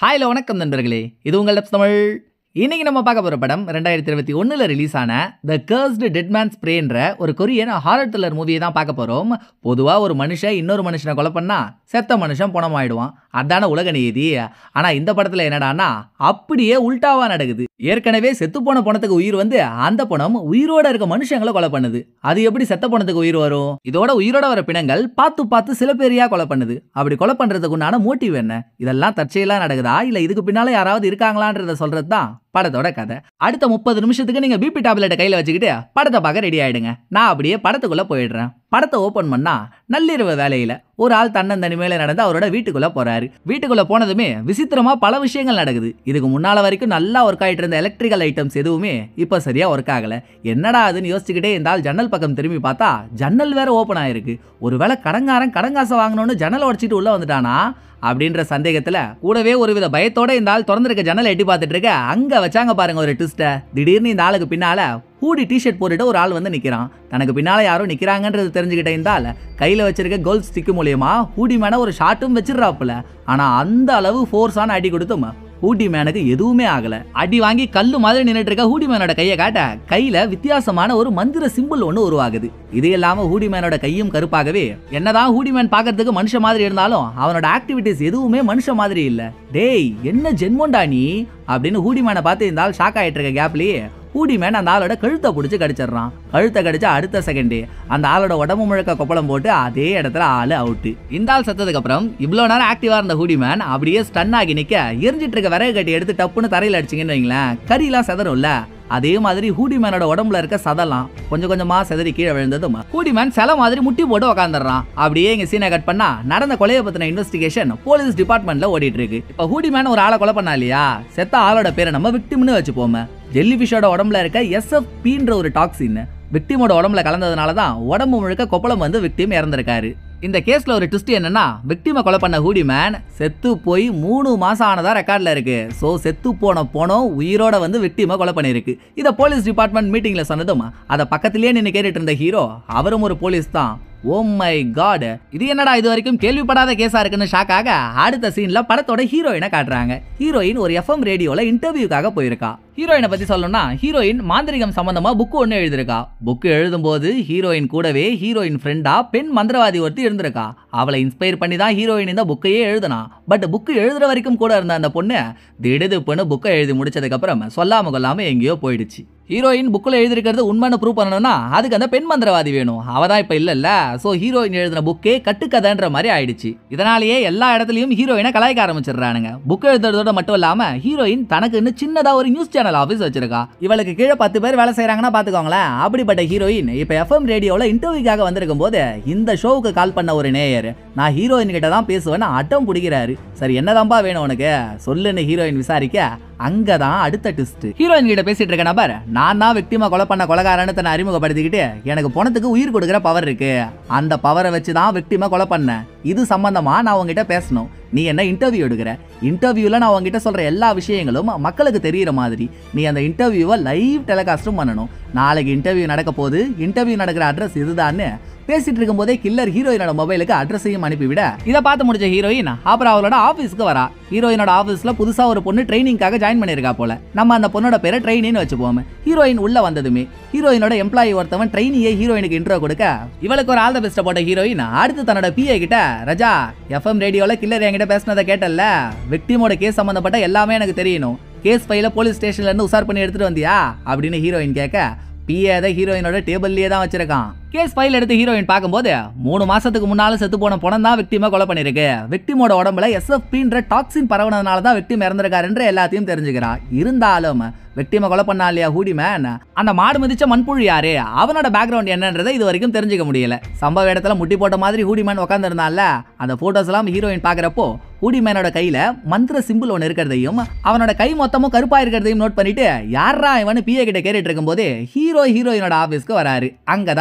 ஹாய்ல வணக்கம் நண்பர்களே இது உங்கள் லப்ஸ் தமிழ் இன்னைக்கு நம்ம பார்க்க போகிற படம் ரெண்டாயிரத்தி இருபத்தி ஒன்றில் ரிலீஸ் ஆன த கர்ஸ்டு டெட் மேன் ஸ்ப்ரேன்ற ஒரு கொரியன் ஹாரர் த்ரில்லர் மூவியை தான் பார்க்க போகிறோம் பொதுவாக ஒரு மனுஷன் இன்னொரு மனுஷனை கொலை பண்ணா செத்த மனுஷன் பணமாயிடுவான் அதான உலக நீதி ஆனால் இந்த படத்தில் என்னடான்னா அப்படியே உல்டாவா நடக்குது ஏற்கனவே செத்து போன பணத்துக்கு உயிர் வந்து அந்த பணம் உயிரோட இருக்க மனுஷங்களை கொலை பண்ணுது அது எப்படி செத்த பணத்துக்கு உயிர் வரும் இதோட உயிரோட வர பிணங்கள் பார்த்து பார்த்து சில பேரையா கொலை பண்ணுது அப்படி கொலை பண்றதுக்கு உண்டான மோட்டிவ் என்ன இதெல்லாம் தற்செயலா நடக்குதா இல்ல இதுக்கு பின்னால யாராவது இருக்காங்களான்றத சொல்றது தான் படத்தோட கதை அடுத்த முப்பது நிமிஷத்துக்கு நீங்க பிபி டேப்லெட்டை கையில வச்சுக்கிட்டு படத்தை பார்க்க ரெடி ஆயிடுங்க நான் அப்படியே படத்துக்குள்ள போயிடுறேன் படத்தை ஓபன் பண்ணா நள்ளிரவு வேலையில ஒரு ஆள் தன்னந்தனிமையில நடந்து அவரோட வீட்டுக்குள்ள போறாரு வீட்டுக்குள்ள போனதுமே விசித்திரமா பல விஷயங்கள் நடக்குது இதுக்கு முன்னால வரைக்கும் நல்லா ஒர்க் ஆயிட்டு இருந்த எலக்ட்ரிக்கல் ஐட்டம்ஸ் எதுவுமே இப்ப சரியா ஒர்க் ஆகல என்னடா அதுன்னு யோசிச்சுக்கிட்டே இந்த ஆள் ஜன்னல் பக்கம் திரும்பி பார்த்தா ஜன்னல் வேற ஓப்பன் ஆயிருக்கு ஒருவேளை கடங்காரன் கடங்காசை வாங்கணும்னு ஜன்னல் உடச்சிட்டு உள்ள வந்துட்டானா அப்படின்ற சந்தேகத்துல கூடவே ஒருவித பயத்தோட இந்த ஆள் திறந்திருக்க ஜன்னலை எட்டி பார்த்துட்டு இருக்க அங்க வச்சாங்க பாருங்க ஒரு ட்விஸ்ட திடீர்னு இந்த ஆளுக்கு பின்னால ஹூடி டிஷர்ட் போட்டுட்டு ஒரு ஆள் வந்து நிக்கிறான் தனக்கு பின்னால யாரோ நிக்கிறாங்கன்றது தெரிஞ்சுக்கிட்ட இந்த ஆள் கையில வச்சிருக்க கோல் ஸ்டிக் மூலியமா ஹூடி மேன ஒரு ஷாட்டும் வச்சிடறாப்புல ஆனா அந்த அளவு ஃபோர்ஸான அடி கொடுத்தும் ஹூடி மேனுக்கு எதுவுமே ஆகல அடி வாங்கி கல்லு மாதிரி நின்னுட்டு இருக்க ஹூடி மேனோட கையை காட்ட கையில வித்தியாசமான ஒரு மந்திர சிம்பிள் ஒன்று உருவாகுது இது இல்லாம ஹூடி மேனோட கையும் கருப்பாகவே என்னதான் ஹூடி மேன் பார்க்கறதுக்கு மனுஷ மாதிரி இருந்தாலும் அவனோட ஆக்டிவிட்டிஸ் எதுவுமே மனுஷ மாதிரி இல்ல டேய் என்ன ஜென்மோண்டா நீ அப்படின்னு ஹூடி மேனை பார்த்து இந்த ஆள் ஷாக் ஆயிட்டு இருக்க கேப்லயே ஹூடி மேன் அந்த ஆளோட கழுத்தை பிடிச்சி கடிச்சிடுறான் கழுத்தை கடிச்சா அடுத்த செகண்டே அந்த ஆளோட உடம்பு முழுக்க கொப்பளம் போட்டு அதே இடத்துல ஆளு அவுட்டு இந்த ஆள் செத்ததுக்கு அப்புறம் இவ்வளோ நேரம் ஆக்டிவா இருந்த ஹூடி மேன் அப்படியே ஸ்டன் ஆகி நிக்க எரிஞ்சிட்டு இருக்க விறகு கட்டி எடுத்து டப்புன்னு தரையில் அடிச்சிங்கன்னு வைங்களேன் கறியெல்லாம் செதறும்ல அதே மாதிரி ஹூடி மேனோட உடம்புல இருக்க சதெல்லாம் கொஞ்சம் கொஞ்சமா செதறி கீழே விழுந்ததும் ஹூடி மேன் சில மாதிரி முட்டி போட்டு உட்காந்துடுறான் அப்படியே இங்க சீனை கட் பண்ணா நடந்த கொலையை பத்தின இன்வெஸ்டிகேஷன் போலீஸ் டிபார்ட்மெண்ட்ல ஓடிட்டு இருக்கு இப்ப ஹூடி மேன் ஒரு ஆளை கொலை பண்ணா இல்லையா செத்த ஆளோட பேரை நம்ம விக்டிம்னு வச்சுப்போமே ஜெல்லி ஃபிஷோட உடம்புல இருக்க எஸ்எஃப்பின்ற ஒரு டாக்ஸின் விக்டிமோட உடம்புல கலந்ததுனால தான் உடம்பு முழுக்க கொப்பளம் வந்து விக்டிம் இறந்திருக்காரு இந்த கேஸ்ல ஒரு ட்விஸ்ட் என்னன்னா விக்டிமை கொலை பண்ண ஹூடி மேன் செத்து போய் மூணு மாசம் ஆனதா ரெக்கார்ட்ல இருக்கு ஸோ செத்து போன போனோம் உயிரோட வந்து விக்டிமை கொலை பண்ணியிருக்கு இதை போலீஸ் டிபார்ட்மெண்ட் மீட்டிங்ல சொன்னதும் அதை பக்கத்திலேயே நின்று கேட்டுட்டு இருந்த ஹீரோ அவரும் ஒரு போலீஸ் தான் ஓ மை காட் இது என்னடா இது வரைக்கும் கேள்விப்படாத கேஸா இருக்குன்னு ஷாக் ஆக அடுத்த சீன்ல படத்தோட ஹீரோயினை காட்டுறாங்க ஹீரோயின் ஒரு எஃப்எம் ரேடியோல இன்டர்வியூக்காக போயிருக்கா ஹீரோயினை பத்தி சொல்லணும்னா ஹீரோயின் மாந்திரிகம் சம்பந்தமா புக்கு ஒன்று எழுதிருக்கா புக்கு எழுதும்போது ஹீரோயின் கூடவே ஹீரோயின் ஃப்ரெண்டா பெண் மந்திரவாதி ஒருத்தி இருந்திருக்கா அவளை இன்ஸ்பயர் பண்ணி தான் ஹீரோயின் இந்த புக்கையே எழுதுனா பட் புக்கு எழுதுற வரைக்கும் கூட இருந்த அந்த பொண்ணு திடுதுப்புன்னு புக்கை எழுதி முடிச்சதுக்கு அப்புறம் சொல்லாம கொள்ளாம எங்கேயோ போயிடுச்சு ஹீரோயின் புக்கில் எழுதிருக்கிறது உண்மைன்னு ப்ரூவ் பண்ணணும்னா அதுக்கு அந்த பெண் மந்திரவாதி வேணும் அவ தான் இப்போ இல்லைல்ல ஸோ ஹீரோயின் எழுதின புக்கே கட்டுக்கதைன்ற மாதிரி ஆயிடுச்சு இதனாலேயே எல்லா இடத்துலையும் ஹீரோயினை கலாய்க்க ஆரம்பிச்சிடுறானுங்க புக் எழுதுறதோட மட்டும் இல்லாம ஹீரோயின் தனக்குன்னு சின்னதாக ஒரு நியூஸ் சேனல் ஆஃபீஸ் வச்சிருக்கா இவளுக்கு கீழே பத்து பேர் வேலை செய்கிறாங்கன்னா பார்த்துக்கோங்களேன் அப்படிப்பட்ட ஹீரோயின் இப்போ எஃப்எம் ரேடியோவில் இன்டர்வியூக்காக வந்திருக்கும் போது இந்த ஷோவுக்கு கால் பண்ண ஒரு நேயர் நான் ஹீரோயின் கிட்ட தான் பேசுவேன்னு அட்டம் பிடிக்கிறாரு சரி என்னதான்பா வேணும் உனக்கு சொல்லுன்னு ஹீரோயின் விசாரிக்க அங்கதான் அடுத்த ட்விஸ்ட் ஹீரோயின் கிட்ட பேசிட்டு இருக்க நபர் நான் தான் விக்டிமா கொலை பண்ண கொலகாரன்னு தன்னை அறிமுகப்படுத்திக்கிட்டு எனக்கு பணத்துக்கு உயிர் கொடுக்குற பவர் இருக்கு அந்த பவரை வச்சு தான் விக்டிமா கொலை பண்ணேன் இது சம்பந்தமா நான் உங்ககிட்ட பேசணும் நீ என்ன இன்டர்வியூ எடுக்கிற இன்டர்வியூல நான் உங்ககிட்ட சொல்ற எல்லா விஷயங்களும் மக்களுக்கு தெரியிற மாதிரி நீ அந்த இன்டர்வியூவை லைவ் டெலிகாஸ்டும் பண்ணணும் நாளைக்கு இன்டர்வியூ நடக்க போது இன்டர்வியூ நடக்கிற அட்ரஸ் இதுதான்னு பேசிட்டு இருக்கும்போதே கில்லர் ஹீரோயினோட மொபைலுக்கு அட்ரஸையும் அனுப்பிவிட இதை பார்த்து முடிச்ச ஹீரோயின் அப்புறம் அவளோட ஆஃபீஸ்க்கு வரா ஹீரோயினோட ஆஃபீஸ்ல புதுசா ஒரு பொண்ணு ட்ரைனிங்காக ஜாயின் பண்ணியிருக்கா போல நம்ம அந்த பொண்ணோட பேரை ட்ரைனின்னு வச்சுப்போம் ஹீரோயின் உள்ள வந்ததுமே ஹீரோயினோட எம்ப்ளாயி ஒருத்தவன் ட்ரைனியை ஹீரோயினுக்கு இன்ட்ரோ கொடுக்க இவளுக்கு ஒரு ஆல் த பெஸ்ட்டை போட்ட ஹீரோயின் அடுத்து தன்னோட பிஏ கிட்ட ரஜா எஃப்எம் ரேடியோல கில்லர் என்கிட்ட பேசினதை கேட்டல்ல விக்டிமோட கேஸ் சம்பந்தப்பட்ட எல்லாமே எனக்கு தெரியணும் கேஸ் ஃபைல போலீஸ் ஸ்டேஷன்ல இருந்து உசார் பண்ணி எடுத்துட்டு வந்தியா அப்படின்னு ஹீரோயின் கேட்க பிஏ அதை ஹீரோயினோட டேபிள்லயே தான் வச்சிருக்கான் கேஸ் ஃபைல் எடுத்து ஹீரோயின் பார்க்கும்போது மூணு மாசத்துக்கு முன்னால செத்து போன பணம் தான் விக்டிமா கொலை பண்ணிருக்கு விக்டிமோட உடம்புல எஸ்எஃப்பின்ற டாக்ஸின் பரவனதுனால தான் விக்டிம் இறந்திருக்காருன்ற எல்லாத்தையும் தெரிஞ்சுக்கிறா இருந்தாலும் விக்டிமை கொலை பண்ணா இல்லையா ஹூடி மேன் அந்த மாடு மிதிச்ச மண்புழு யாரு அவனோட பேக்ரவுண்ட் என்னன்றதை இது வரைக்கும் தெரிஞ்சுக்க முடியல சம்பவ இடத்துல முட்டி போட்ட மாதிரி ஹூடி மேன் உட்காந்துருந்தான்ல அந்த போட்டோஸ் எல்லாம் ஹீரோயின் பாக்குறப்போ ஹூடி மேனோட கையில மந்திர சிம்பிள் ஒன்று இருக்கிறதையும் அவனோட கை மொத்தமும் கருப்பா இருக்கிறதையும் நோட் பண்ணிட்டு யாரா இவனு பிஏ கிட்ட கேட்டுட்டு இருக்கும்போது ஹீரோ ஹீரோயினோட ஆபீஸ்க்கு வராரு அங்கதான் ஒரு விஷயம்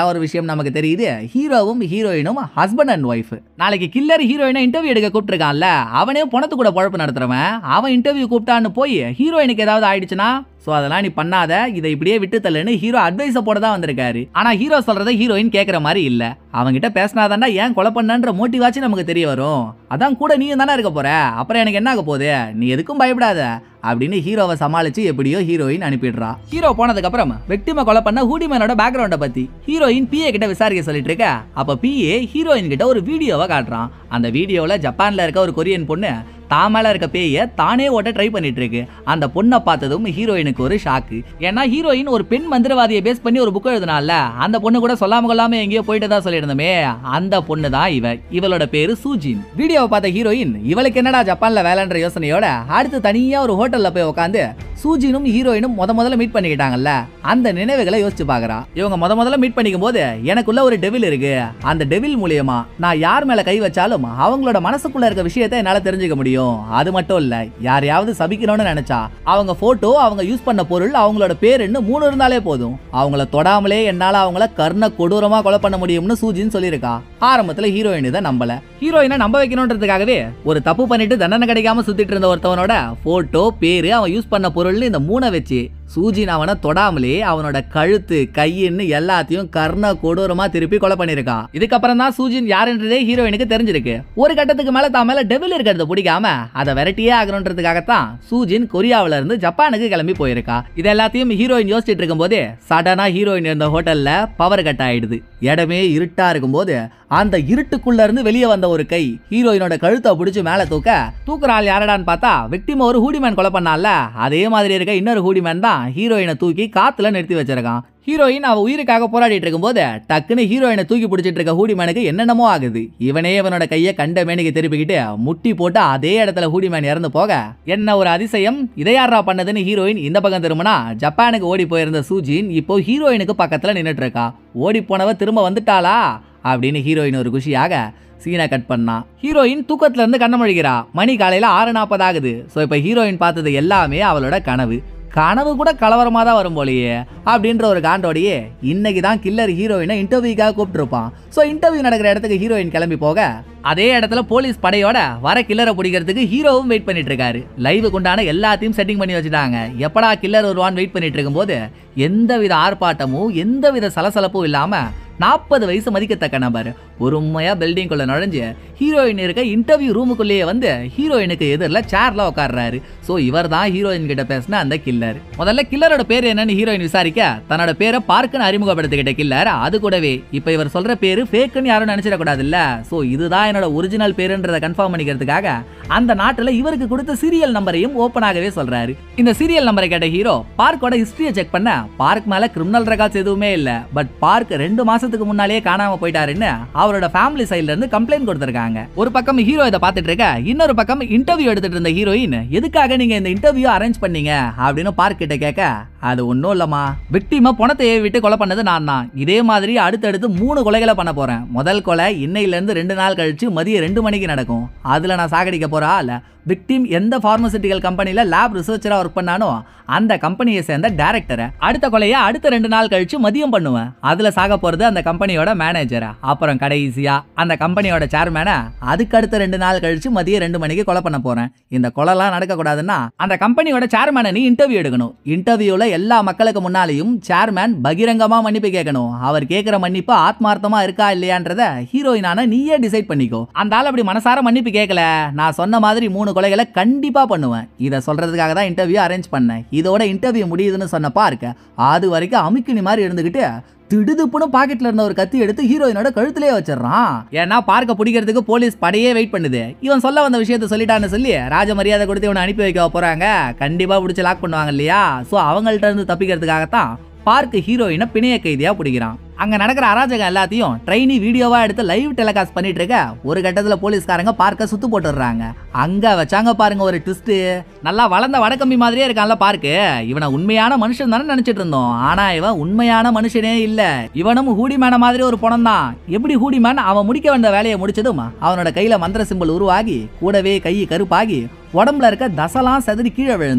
விஷயம் நமக்கு தெரியுது ஹீரோவும் ஹீரோயினும் ஹஸ்பண்ட் அண்ட் ஒய்ஃப் நாளைக்கு கில்லர் ஹீரோயினை இன்டர்வியூ எடுக்க கூப்பிட்டுருக்கான்ல அவனே பணத்து கூட பழப்பு நடத்துறவன் அவன் இன்டர்வியூ கூப்பிட்டான்னு போய் ஹீரோயினுக்கு ஏதாவது ஆயிடுச்சுன்னா ஸோ அதெல்லாம் நீ பண்ணாத இதை இப்படியே விட்டு தள்ளுன்னு ஹீரோ அட்வைஸை போட தான் வந்திருக்காரு ஆனால் ஹீரோ சொல்றதை ஹீரோயின் கேட்குற மாதிரி இல்லை அவங்கிட்ட பேசினாதாண்டா ஏன் கொலை பண்ணன்ற மோட்டிவாச்சும் நமக்கு தெரிய வரும் அதான் கூட நீயும் தானே இருக்க போற அப்புறம் எனக்கு என்ன ஆக போகுது நீ எதுக்கும் பயப்படாத அப்படின்னு ஹீரோவை சமாளிச்சு எப்படியோ ஹீரோயின் அனுப்பிடுறா ஹீரோ போனதுக்கு அப்புறம் வெக்டிமை கொலை பண்ண ஹூடிமேனோட பேக்ரவுண்டை பத்தி ஹீரோயின் பிஏ கிட்ட விசாரிக்க சொல்லிட்டு இருக்க அப்ப பிஏ ஹீரோயின் கிட்ட ஒரு வீடியோவை காட்டுறான் அந்த வீடியோவில் ஜப்பான்ல இருக்க ஒரு கொரியன் பொண்ணு தான் மேல இருக்க பேய தானே ஓட்ட ட்ரை பண்ணிட்டு இருக்கு அந்த பொண்ணை பார்த்ததும் ஹீரோயினுக்கு ஒரு ஷாக்கு ஏன்னா ஹீரோயின் ஒரு பெண் மந்திரவாதியை பேஸ் பண்ணி ஒரு புக் எழுதினால அந்த பொண்ணு கூட சொல்லாம கொள்ளாம எங்கேயோ போயிட்டு தான் சொல்லியிருந்தோமே அந்த பொண்ணு தான் இவ இவளோட பேரு சூஜின் வீடியோவை பார்த்த ஹீரோயின் இவளுக்கு என்னடா ஜப்பான்ல வேலைன்ற யோசனையோட அடுத்து தனியா ஒரு ஹோட்டல்ல போய் உட்காந்து சூஜினும் ஹீரோயினும் முத முதல்ல மீட் பண்ணிக்கிட்டாங்கல்ல அந்த நினைவுகளை யோசிச்சு பாக்குறா இவங்க முத முதல்ல மீட் பண்ணிக்கும் போது எனக்குள்ள ஒரு டெவில் இருக்கு அந்த டெவில் மூலியமா நான் யார் மேல கை வச்சாலும் அவங்களோட மனசுக்குள்ள இருக்க விஷயத்தை என்னால தெரிஞ்சுக்க முடியும் அது மட்டும் இல்ல யாரையாவது சபிக்கணும்னு நினைச்சா அவங்க போட்டோ அவங்க யூஸ் பண்ண பொருள் அவங்களோட பேருன்னு மூணு இருந்தாலே போதும் அவங்கள தொடாமலே என்னால அவங்கள கர்ண கொடூரமா கொலை பண்ண முடியும்னு சூஜின்னு சொல்லியிருக்கா ஆரம்பத்துல ஹீரோயின் இதை நம்பல ஹீரோயினை நம்ப வைக்கணுன்றதுக்காகவே ஒரு தப்பு பண்ணிட்டு தண்டனை கிடைக்காம சுத்திட்டு இருந்த ஒருத்தவனோட போட்டோ பேரு அவன் யூஸ் பண்ண பொருள்னு இந்த மூணை வச்சு சூஜின் அவனை தொடாமலே அவனோட கழுத்து கையின்னு எல்லாத்தையும் கர்ண கொடூரமா திருப்பி கொலை பண்ணிருக்கா இதுக்கப்புறம் தான் சூஜின் யாருன்றதே ஹீரோயினுக்கு தெரிஞ்சிருக்கு ஒரு கட்டத்துக்கு மேல தான் மேல டெவில் இருக்கிறத பிடிக்காம அதை விரட்டியே ஆகணுன்றதுக்காகத்தான் சூஜின் கொரியாவில இருந்து ஜப்பானுக்கு கிளம்பி போயிருக்கா இது எல்லாத்தையும் ஹீரோயின் யோசிச்சுட்டு இருக்கும்போதே சடனா ஹீரோயின் இருந்த ஹோட்டல்ல பவர் கட் ஆயிடுது இடமே இருட்டா இருக்கும்போது அந்த இருட்டுக்குள்ள இருந்து வெளியே வந்த ஒரு கை ஹீரோயினோட கழுத்தை பிடிச்சு மேல தூக்க தூக்குற ஆள் யாரடான்னு பார்த்தா விக்டிம் ஒரு ஹூடிமேன் கொலை பண்ணால அதே மாதிரி இருக்க இன்னொரு ஹூடிமேன் தான் ஹீரோயினை தூக்கி காத்துல நிறுத்தி வச்சிருக்கான் ஹீரோயின் அவ உயிருக்காக போராடிட்டு இருக்கும்போது டக்குன்னு ஹீரோயினை தூக்கி பிடிச்சிட்டு இருக்க ஹூடிமேனுக்கு என்னென்னமோ ஆகுது இவனே இவனோட கையை கண்ட மேனிக்கு திருப்பிக்கிட்டு முட்டி போட்டு அதே இடத்துல ஹூடிமேன் இறந்து போக என்ன ஒரு அதிசயம் இதை யாரா பண்ணதுன்னு ஹீரோயின் இந்த பக்கம் திரும்பினா ஜப்பானுக்கு ஓடி போயிருந்த சூஜின் இப்போ ஹீரோயினுக்கு பக்கத்துல நின்னுட்டு இருக்கா ஓடி போனவ திரும்ப வந்துட்டாளா அப்படின்னு ஹீரோயின் ஒரு குஷியாக சீனை கட் பண்ணா ஹீரோயின் தூக்கத்துல இருந்து கண்ண முழிக்கிறா மணி காலையில ஆறு நாற்பது ஆகுது ஸோ இப்போ ஹீரோயின் பார்த்தது எல்லாமே அவளோட கனவு கனவு கூட கலவரமா தான் வரும் போலயே அப்படின்ற ஒரு காண்டோடையே இன்னைக்கு தான் கில்லர் ஹீரோயினை இன்டர்வியூக்காக கூப்பிட்டுருப்பான் ஸோ இன்டர்வியூ நடக்கிற இடத்துக்கு ஹீரோயின் கிளம்பி போக அதே இடத்துல போலீஸ் படையோட வர கில்லரை பிடிக்கிறதுக்கு ஹீரோவும் வெயிட் பண்ணிட்டு இருக்காரு லைவுக்கு உண்டான எல்லாத்தையும் செட்டிங் பண்ணி வச்சுட்டாங்க எப்படா கில்லர் வருவான்னு வெயிட் பண்ணிட்டு இருக்கும்போது எந்தவித ஆர்ப்பாட்டமும் எந்தவித சலசலப்பும் இல்லாம நாற்பது வயசு மதிக்கத்தக்க நபர் பொறுமையா பில்டிங்குள்ள நுழைஞ்சு ஹீரோயின் இருக்க இன்டர்வியூ ரூமுக்குள்ளேயே வந்து ஹீரோயினுக்கு எதிரில் சேர்ல உட்கார்றாரு ஸோ இவர் தான் ஹீரோயின் கிட்ட பேசின அந்த கில்லர் முதல்ல கில்லரோட பேர் என்னன்னு ஹீரோயின் விசாரிக்க தன்னோட பேரை பார்க்குன்னு அறிமுகப்படுத்திக்கிட்ட கில்லர் அது கூடவே இப்போ இவர் சொல்ற பேரு ஃபேக்குன்னு யாரும் நினைச்சிடக்கூடாதுல்ல ஸோ இதுதான் என்னோட ஒரிஜினல் பேருன்றதை கன்ஃபார்ம் பண்ணிக்கிறதுக்காக அந்த நாட்டில் இவருக்கு கொடுத்த சீரியல் நம்பரையும் ஓப்பனாகவே சொல்றாரு இந்த சீரியல் நம்பரை கேட்ட ஹீரோ பார்க்கோட ஹிஸ்டரியை செக் பண்ண பார்க் மேல கிரிமினல் ரெக்கார்ட்ஸ் எதுவுமே இல்ல பட் பார்க் ரெண்டு மாசத்துக்கு முன்னாலேயே காணாம போயிட்டாருன்னு அவரோட ஃபேமிலி சைடுல இருந்து கம்ப்ளைண்ட் கொடுத்திருக்காங்க ஒரு பக்கம் ஹீரோ இதை பார்த்துட்டு இருக்க இன்னொரு பக்கம் இன்டர்வியூ எடுத்துட்டு இருந்த ஹீரோயின் எதுக்காக நீங்க இந்த இன்டர்வியூ அரேஞ்ச் பண்ணீங்க அப்படின்னு பார்க் கிட்ட கேட்க அது ஒன்றும் இல்லம்மா விக்டிமை பணத்தை ஏவி விட்டு கொலை பண்ணது நான் தான் இதே மாதிரி அடுத்தடுத்து மூணு கொலைகளை பண்ண போறேன் முதல் கொலை இன்னையில இருந்து ரெண்டு நாள் கழிச்சு மதியம் ரெண்டு மணிக்கு நடக்கும் அதுல நான் சாகடிக்க போறா இல்ல விக்டிம் எந்த பார்மசூட்டிக்கல் கம்பெனியில் லேப் ரிசர்ச்சராக ஒர்க் பண்ணானோ அந்த கம்பெனியை சேர்ந்த டேரக்டரை அடுத்த கொலையை அடுத்த ரெண்டு நாள் கழிச்சு மதியம் பண்ணுவேன் அதில் சாக போகிறது அந்த கம்பெனியோட மேனேஜரை அப்புறம் கடைசியாக அந்த கம்பெனியோட சேர்மேனை அதுக்கு அடுத்த ரெண்டு நாள் கழிச்சு மதியம் ரெண்டு மணிக்கு கொலை பண்ண போகிறேன் இந்த கொலைலாம் நடக்கக்கூடாதுன்னா அந்த கம்பெனியோட சேர்மேனை நீ இன்டர்வியூ எடுக்கணும் இன்டர்வியூவில் எல்லா மக்களுக்கு முன்னாலேயும் சேர்மேன் பகிரங்கமாக மன்னிப்பு கேட்கணும் அவர் கேட்குற மன்னிப்பு ஆத்மார்த்தமாக இருக்கா இல்லையான்றத ஹீரோயினான நீயே டிசைட் பண்ணிக்கோ அந்த ஆள் அப்படி மனசார மன்னிப்பு கேட்கல நான் சொன்ன மாதிரி மூணு கொலைகளை கண்டிப்பா பண்ணுவேன் இதை சொல்றதுக்காக தான் இன்டர்வியூ அரேஞ்ச் பண்ணேன் இதோட இன்டர்வியூ முடியுதுன்னு சொன்னப்பா இருக்க அது வரைக்கும் அமுக்கினி மாதிரி இருந்துகிட்டு திடுதுப்புன்னு பாக்கெட்ல இருந்த ஒரு கத்தி எடுத்து ஹீரோயினோட கழுத்திலே வச்சிடறான் ஏன்னா பார்க்க பிடிக்கிறதுக்கு போலீஸ் படையே வெயிட் பண்ணுது இவன் சொல்ல வந்த விஷயத்த சொல்லிட்டான்னு சொல்லி ராஜ மரியாதை கொடுத்து இவனை அனுப்பி வைக்க போறாங்க கண்டிப்பா பிடிச்சி லாக் பண்ணுவாங்க இல்லையா ஸோ அவங்கள்ட்ட இருந்து தப்பிக்கிறதுக்காகத்தான் பார்க் ஹீரோயினை பிணைய கைதியா பிடிக்கிறான் அங்க நடக்கிற அராஜகம் எல்லாத்தையும் ட்ரெயினி வீடியோவா எடுத்து லைவ் டெலிகாஸ்ட் பண்ணிட்டு இருக்க ஒரு கட்டத்துல போலீஸ்காரங்க பார்க்க சுத்து போட்டுடுறாங்க அங்க வச்சாங்க பாருங்க ஒரு ட்விஸ்ட் நல்லா வளர்ந்த வடக்கம்பி மாதிரியே இருக்கான்ல பார்க்கு இவனை உண்மையான மனுஷன் தானே நினைச்சிட்டு இருந்தோம் ஆனா இவன் உண்மையான மனுஷனே இல்ல இவனும் ஹூடிமேன மாதிரி ஒரு பணம் தான் எப்படி ஹூடிமேன் அவன் முடிக்க வேண்டிய வேலையை முடிச்சதும் அவனோட கையில மந்திர சிம்பிள் உருவாகி கூடவே கை கருப்பாகி உடம்புல இருக்க தசலாம் செதறி கீழே விழுந்து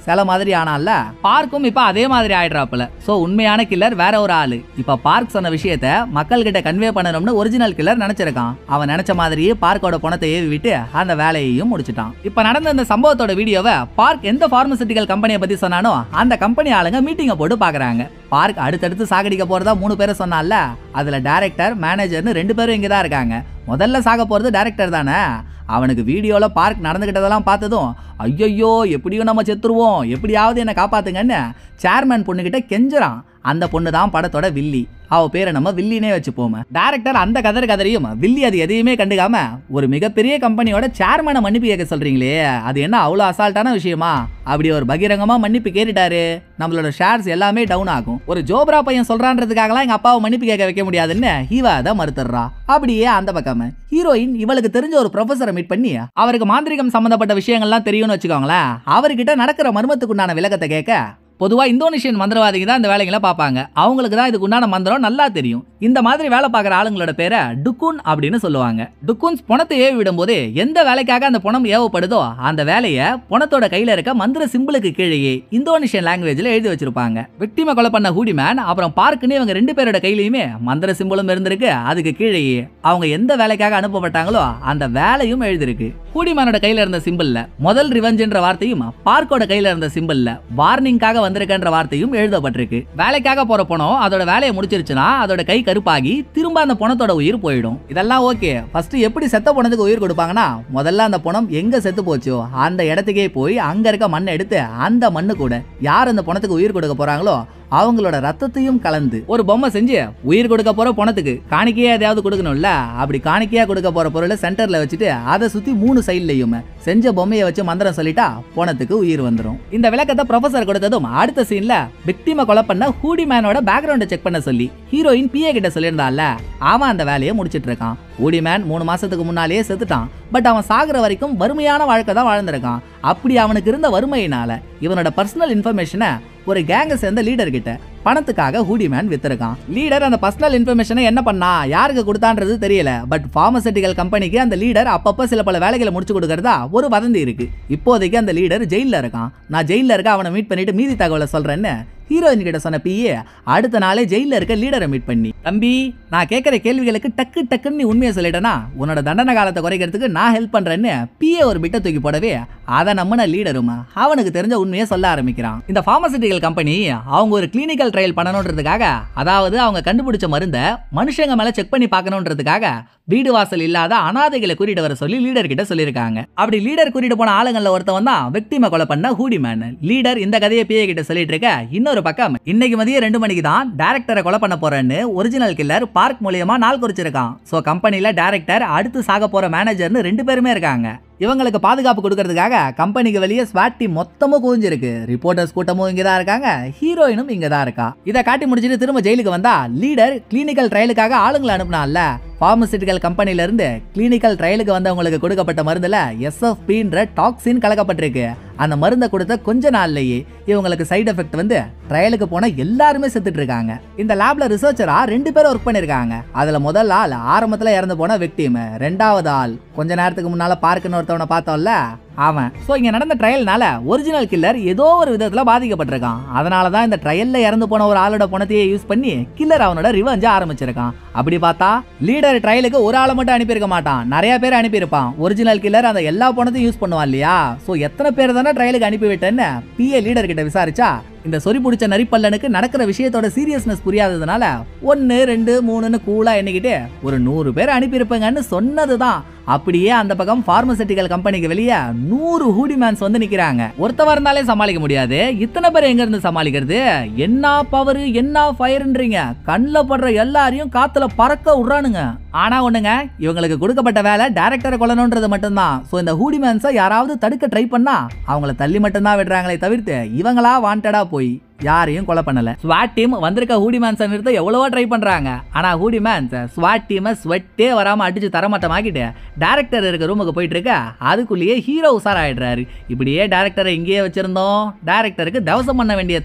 சில மாதிரி ஆனால பார்க்கும் இப்ப அதே மாதிரி ஆயிடுறாப்புல சோ உண்மையான கில்லர் வேற ஒரு ஆளு இப்ப பார்க் சொன்ன விஷயத்த மக்கள் கிட்ட கன்வே பண்ணணும்னு ஒரிஜினல் கில்லர் நினைச்சிருக்கான் அவன் நினைச்ச மாதிரியே பார்க்கோட பணத்தை ஏவி விட்டு அந்த வேலையையும் முடிச்சிட்டான் இப்ப நடந்த இந்த சம்பவத்தோட வீடியோவை பார்க் எந்த பார்மசிட்டிக்கல் கம்பெனியை பத்தி சொன்னானோ அந்த கம்பெனி ஆளுங்க மீட்டிங்கை போட்டு பாக்குறாங்க பார்க் அடுத்தடுத்து சாகடிக்க போறதா மூணு பேரை சொன்னால அதுல டைரக்டர் மேனேஜர்னு ரெண்டு பேரும் இங்க தான் இருக்காங்க முதல்ல சாக போறது டைரக்டர் தானே அவனுக்கு வீடியோல பார்க் நடந்துகிட்டதெல்லாம் பார்த்ததும் ஐயையோ எப்படியும் நம்ம செத்துருவோம் எப்படியாவது என்னை காப்பாத்துங்கன்னு சேர்மேன் பொண்ணுகிட்ட கெஞ்சுறான் அந்த பொண்ணு தான் படத்தோட வில்லி அவ பேரை நம்ம வில்லினே வச்சுப்போமே டேரக்டர் அந்த கதறு கதறையும் வில்லி அது எதையுமே கண்டுக்காம ஒரு மிகப்பெரிய கம்பெனியோட சேர்மனை மன்னிப்பு கேட்க சொல்றீங்களே அது என்ன அவ்வளோ அசால்ட்டான விஷயமா அப்படி ஒரு பகிரங்கமா மன்னிப்பு கேட்டுட்டாரு நம்மளோட ஷேர்ஸ் எல்லாமே டவுன் ஆகும் ஒரு ஜோப்ரா பையன் சொல்றான்றதுக்காகலாம் எங்க அப்பாவை மன்னிப்பு கேட்க வைக்க முடியாதுன்னு ஹீவா அதை மறுத்துடுறா அப்படியே அந்த பக்கம் ஹீரோயின் இவளுக்கு தெரிஞ்ச ஒரு ப்ரொஃபஸரை மீட் பண்ணி அவருக்கு மாந்திரிகம் சம்பந்தப்பட்ட விஷயங்கள்லாம் தெரியும்னு வச்சுக்கோங்களேன் அவர்கிட்ட நடக்கிற மர்மத்துக்குண்டான விளக்கத்தை கேட்க பொதுவா இந்தோனேஷியன் மந்திரவாதிங்க தான் இந்த வேலைகளை பார்ப்பாங்க அவங்களுக்கு தான் இதுக்கு உண்டான மந்திரம் நல்லா தெரியும் இந்த மாதிரி வேலை பார்க்குற ஆளுங்களோட பேரை டுக்குன் அப்படின்னு சொல்லுவாங்க டுக்குன்ஸ் பணத்தை ஏவி விடும்போது எந்த வேலைக்காக அந்த பணம் ஏவப்படுதோ அந்த வேலையை பணத்தோட கையில இருக்க மந்திர சிம்பிளுக்கு கீழேயே இந்தோனேஷியன் லாங்குவேஜ்ல எழுதி வச்சிருப்பாங்க விக்டிமை கொலை பண்ண ஹூடிமேன் அப்புறம் பார்க்குன்னு இவங்க ரெண்டு பேரோட கையிலயுமே மந்திர சிம்பிளும் இருந்திருக்கு அதுக்கு கீழேயே அவங்க எந்த வேலைக்காக அனுப்பப்பட்டாங்களோ அந்த வேலையும் எழுதிருக்கு ஹூடிமேனோட கையில இருந்த சிம்பிள்ல முதல் ரிவெஞ்சுன்ற வார்த்தையும் பார்க்கோட கையில இருந்த சிம்பிள்ல வார்னிங்காக வந்திருக்கன்ற வார்த்தையும் எழுதப்பட்டிருக்கு வேலைக்காக போற பணம் அதோட வேலையை முடிச்சிருச்சுன்னா அதோட கை கருப்பாகி திரும்ப அந்த பணத்தோட உயிர் போயிடும் இதெல்லாம் ஓகே ஃபர்ஸ்ட் எப்படி செத்த பணத்துக்கு உயிர் கொடுப்பாங்கன்னா முதல்ல அந்த பணம் எங்க செத்து போச்சோ அந்த இடத்துக்கே போய் அங்க இருக்க மண்ணை எடுத்து அந்த மண்ணு கூட யார் அந்த பணத்துக்கு உயிர் கொடுக்க போறாங்களோ அவங்களோட ரத்தத்தையும் கலந்து ஒரு பொம்மை செஞ்சு உயிர் கொடுக்க போற பணத்துக்கு காணிக்கையா எதையாவது கொடுக்கணும்ல அப்படி காணிக்கையா கொடுக்க போற பொருளை சென்டர்ல வச்சுட்டு அதை சுத்தி மூணு சைட்லயும் செஞ்ச பொம்மையை வச்சு மந்திரம் சொல்லிட்டா பணத்துக்கு உயிர் வந்துரும் இந்த விளக்கத்தை ப்ரொஃபசர் கொடுத்ததும் அடுத்த சீன்ல விக்டிமை கொலை பண்ண ஹூடி மேனோட பேக்ரவுண்டை செக் பண்ண சொல்லி ஹீரோயின் பிஏ கிட்ட சொல்லியிருந்தால அவன் அந்த வேலையை முடிச்சிட்டு இருக்கான் ஹூடி மேன் மூணு மாசத்துக்கு முன்னாலேயே செத்துட்டான் பட் அவன் சாகுற வரைக்கும் வறுமையான வாழ்க்கை தான் வாழ்ந்திருக்கான் அப்படி அவனுக்கு இருந்த வறுமையினால இவனோட பர்சனல் இன்ஃபர்மேஷனை ஒரு கேங்க சேர்ந்த லீடர் கிட்ட பணத்துக்காக ஹூடி மேன் வித்திருக்கான் லீடர் அந்த பர்சனல் இன்ஃபர்மேஷனை என்ன பண்ணா யாருக்கு கொடுத்தான்றது தெரியல பட் பார்மசூட்டிக்கல் கம்பெனிக்கு அந்த லீடர் அப்பப்போ சில பல வேலைகளை முடிச்சு கொடுக்கறதா ஒரு வதந்தி இருக்கு இப்போதைக்கு அந்த லீடர் ஜெயில்ல இருக்கான் நான் ஜெயில்ல இருக்க அவனை மீட் பண்ணிட்டு மீதி தகவலை சொல்றேன்னு ஹீரோயின் கிட்ட சொன்ன பிஏ அடுத்த நாளே ஜெயில இருக்க லீடரை மீட் பண்ணி தம்பி நான் கேட்கிற கேள்விகளுக்கு டக்கு டக்குன்னு நீ உண்மையை சொல்லிட்டேனா உன்னோட தண்டனை காலத்தை குறைக்கிறதுக்கு நான் ஹெல்ப் பண்றேன்னு பிஏ ஒரு பிட்டை தூக்கி போடவே அதை நம்பின லீடரும் அவனுக்கு தெரிஞ்ச உண்மையை சொல்ல ஆரம்பிக்கிறான் இந்த பார்மசிட்டிக்கல் கம்பெனி அவங்க ஒரு கிளினிக்கல் ட்ரையல் பண்ணணுன்றதுக்காக அதாவது அவங்க கண்டுபிடிச்ச மருந்தை மனுஷங்க மேல செக் பண்ணி பார்க்கணுன்றதுக்காக வீடு வாசல் இல்லாத அனாதைகளை கூட்டிட்டு வர சொல்லி லீடர் கிட்ட சொல்லியிருக்காங்க அப்படி லீடர் கூட்டிட்டு போன ஆளுங்கள்ல ஒருத்தவன் தான் விக்டிமை கொலை பண்ண ஹூடி மேன் லீடர் இந்த கதையை பிஏ கிட்ட சொல்லிட்டு இருக்க இன்னொரு பக்கம் இன்னைக்கு மதியம் ரெண்டு மணிக்கு தான் டேரக்டரை கொலை பண்ண போறேன்னு ஒரிஜினல் கில்லர் பார்க் மூலியமா நாள் குறிச்சிருக்கான் ஸோ கம்பெனில டேரக்டர் அடுத்து சாக போற மேனேஜர்னு ரெண்டு பேருமே இருக்காங்க இவங்களுக்கு பாதுகாப்பு கொடுக்கறதுக்காக கம்பெனிக்கு வெளியே ஸ்வாட் டீம் மொத்தமும் குவிஞ்சிருக்கு ரிப்போர்ட்டர்ஸ் கூட்டமும் இங்க தான் இருக்காங்க ஹீரோயினும் இங்க தான் இருக்கா இதை காட்டி முடிச்சிட்டு திரும்ப ஜெயிலுக்கு வந்தா லீடர் கிளினிக்கல் ட்ரையலுக்காக ஆளுங்களை அனுப்புனான்ல பார்மசிட்டிக்கல் கம்பெனில இருந்து கிளினிக்கல் ட்ரையலுக்கு வந்தவங்களுக்கு கொடுக்கப்பட்ட மருந்துல எஸ்எஃபின்ற டாக்ஸின் கலக்கப்பட்டிருக்கு அந்த மருந்தை கொடுத்த கொஞ்ச நாள்லயே இவங்களுக்கு சைடு எஃபெக்ட் வந்து ட்ரையலுக்கு போன எல்லாருமே செத்துட்டு இருக்காங்க இந்த லேப்ல ரிசர்ச்சரா ரெண்டு பேரும் ஒர்க் பண்ணிருக்காங்க அதுல முதல் ஆள் ஆரம்பத்துல இறந்து போன விக்டிம் ரெண்டாவது ஆள் கொஞ்ச நேரத்துக்கு முன்னால பார்க்குன்னு ஒருத்தவனை பார்த்தோம்ல அவன் ஸோ இங்க நடந்த ட்ரையல்னால ஒரிஜினல் கில்லர் ஏதோ ஒரு விதத்துல பாதிக்கப்பட்டிருக்கான் அதனால தான் இந்த ட்ரையல்ல இறந்து போன ஒரு ஆளோட பணத்தையே யூஸ் பண்ணி கில்லர் அவனோட ரிவெஞ்ச ஆரம்பிச்சிருக்கான் அப்படி பார்த்தா லீடர் ட்ரையலுக்கு ஒரு ஆளை மட்டும் அனுப்பியிருக்க மாட்டான் நிறைய பேர் அனுப்பியிருப்பான் ஒரிஜினல் கில்லர் அந்த எல்லா பணத்தையும் யூஸ் பண்ணுவான் இல்லையா ஸோ எத்தனை பேர் தானே ட்ரையலுக்கு அனுப்பி விட்டேன்னு பிஏ லீடர் கிட்ட விசாரிச்சா இந்த சொறி பிடிச்ச நரிப்பல்லனுக்கு நடக்கிற விஷயத்தோட சீரியஸ்னஸ் புரியாததுனால ஒன்று ரெண்டு மூணுன்னு கூலா எண்ணிக்கிட்டு ஒரு நூறு பேர் அனுப்பியிருப்பேங்கன்னு சொன்னதுதான் அப்படியே அந்த பக்கம் பார்மசூட்டிக்கல் கம்பெனிக்கு வெளியே நூறு ஹூடிமேன்ஸ் வந்து நிக்கிறாங்க ஒருத்தவா இருந்தாலே சமாளிக்க முடியாது இத்தனை பேர் எங்க இருந்து சமாளிக்கிறது என்ன பவர் என்ன ஃபயர்ன்றீங்க கண்ணில் படுற எல்லாரையும் காத்துல பறக்க விடுறானுங்க ஆனா ஒண்ணுங்க இவங்களுக்கு கொடுக்கப்பட்ட வேலை டேரக்டரை கொல்லணுன்றது மட்டும்தான் ஸோ இந்த ஹூடிமேன்ஸை யாராவது தடுக்க ட்ரை பண்ணா அவங்கள தள்ளி மட்டும்தான் விடுறாங்களே தவிர்த்து இவங்களா வாண்டடா போய் யாரையும் கொலை பண்ணல ஸ்வாட் டீம் வந்திருக்க ஹூடி மேன்ஸை நிறுத்த எவ்வளவோ ட்ரை பண்றாங்க ஆனா ஹூடி மேன்ஸ் ஸ்வாட் டீமை ஸ்வெட்டே வராம அடிச்சு தரமட்டமாக்கிட்டு டேரக்டர் இருக்க ரூமுக்கு போயிட்டு இருக்க அதுக்குள்ளேயே ஹீரோ உசார் ஆயிடுறாரு இப்படியே டேரக்டரை இங்கேயே வச்சிருந்தோம் டேரக்டருக்கு தவசம் பண்ண வேண்டியதுதான்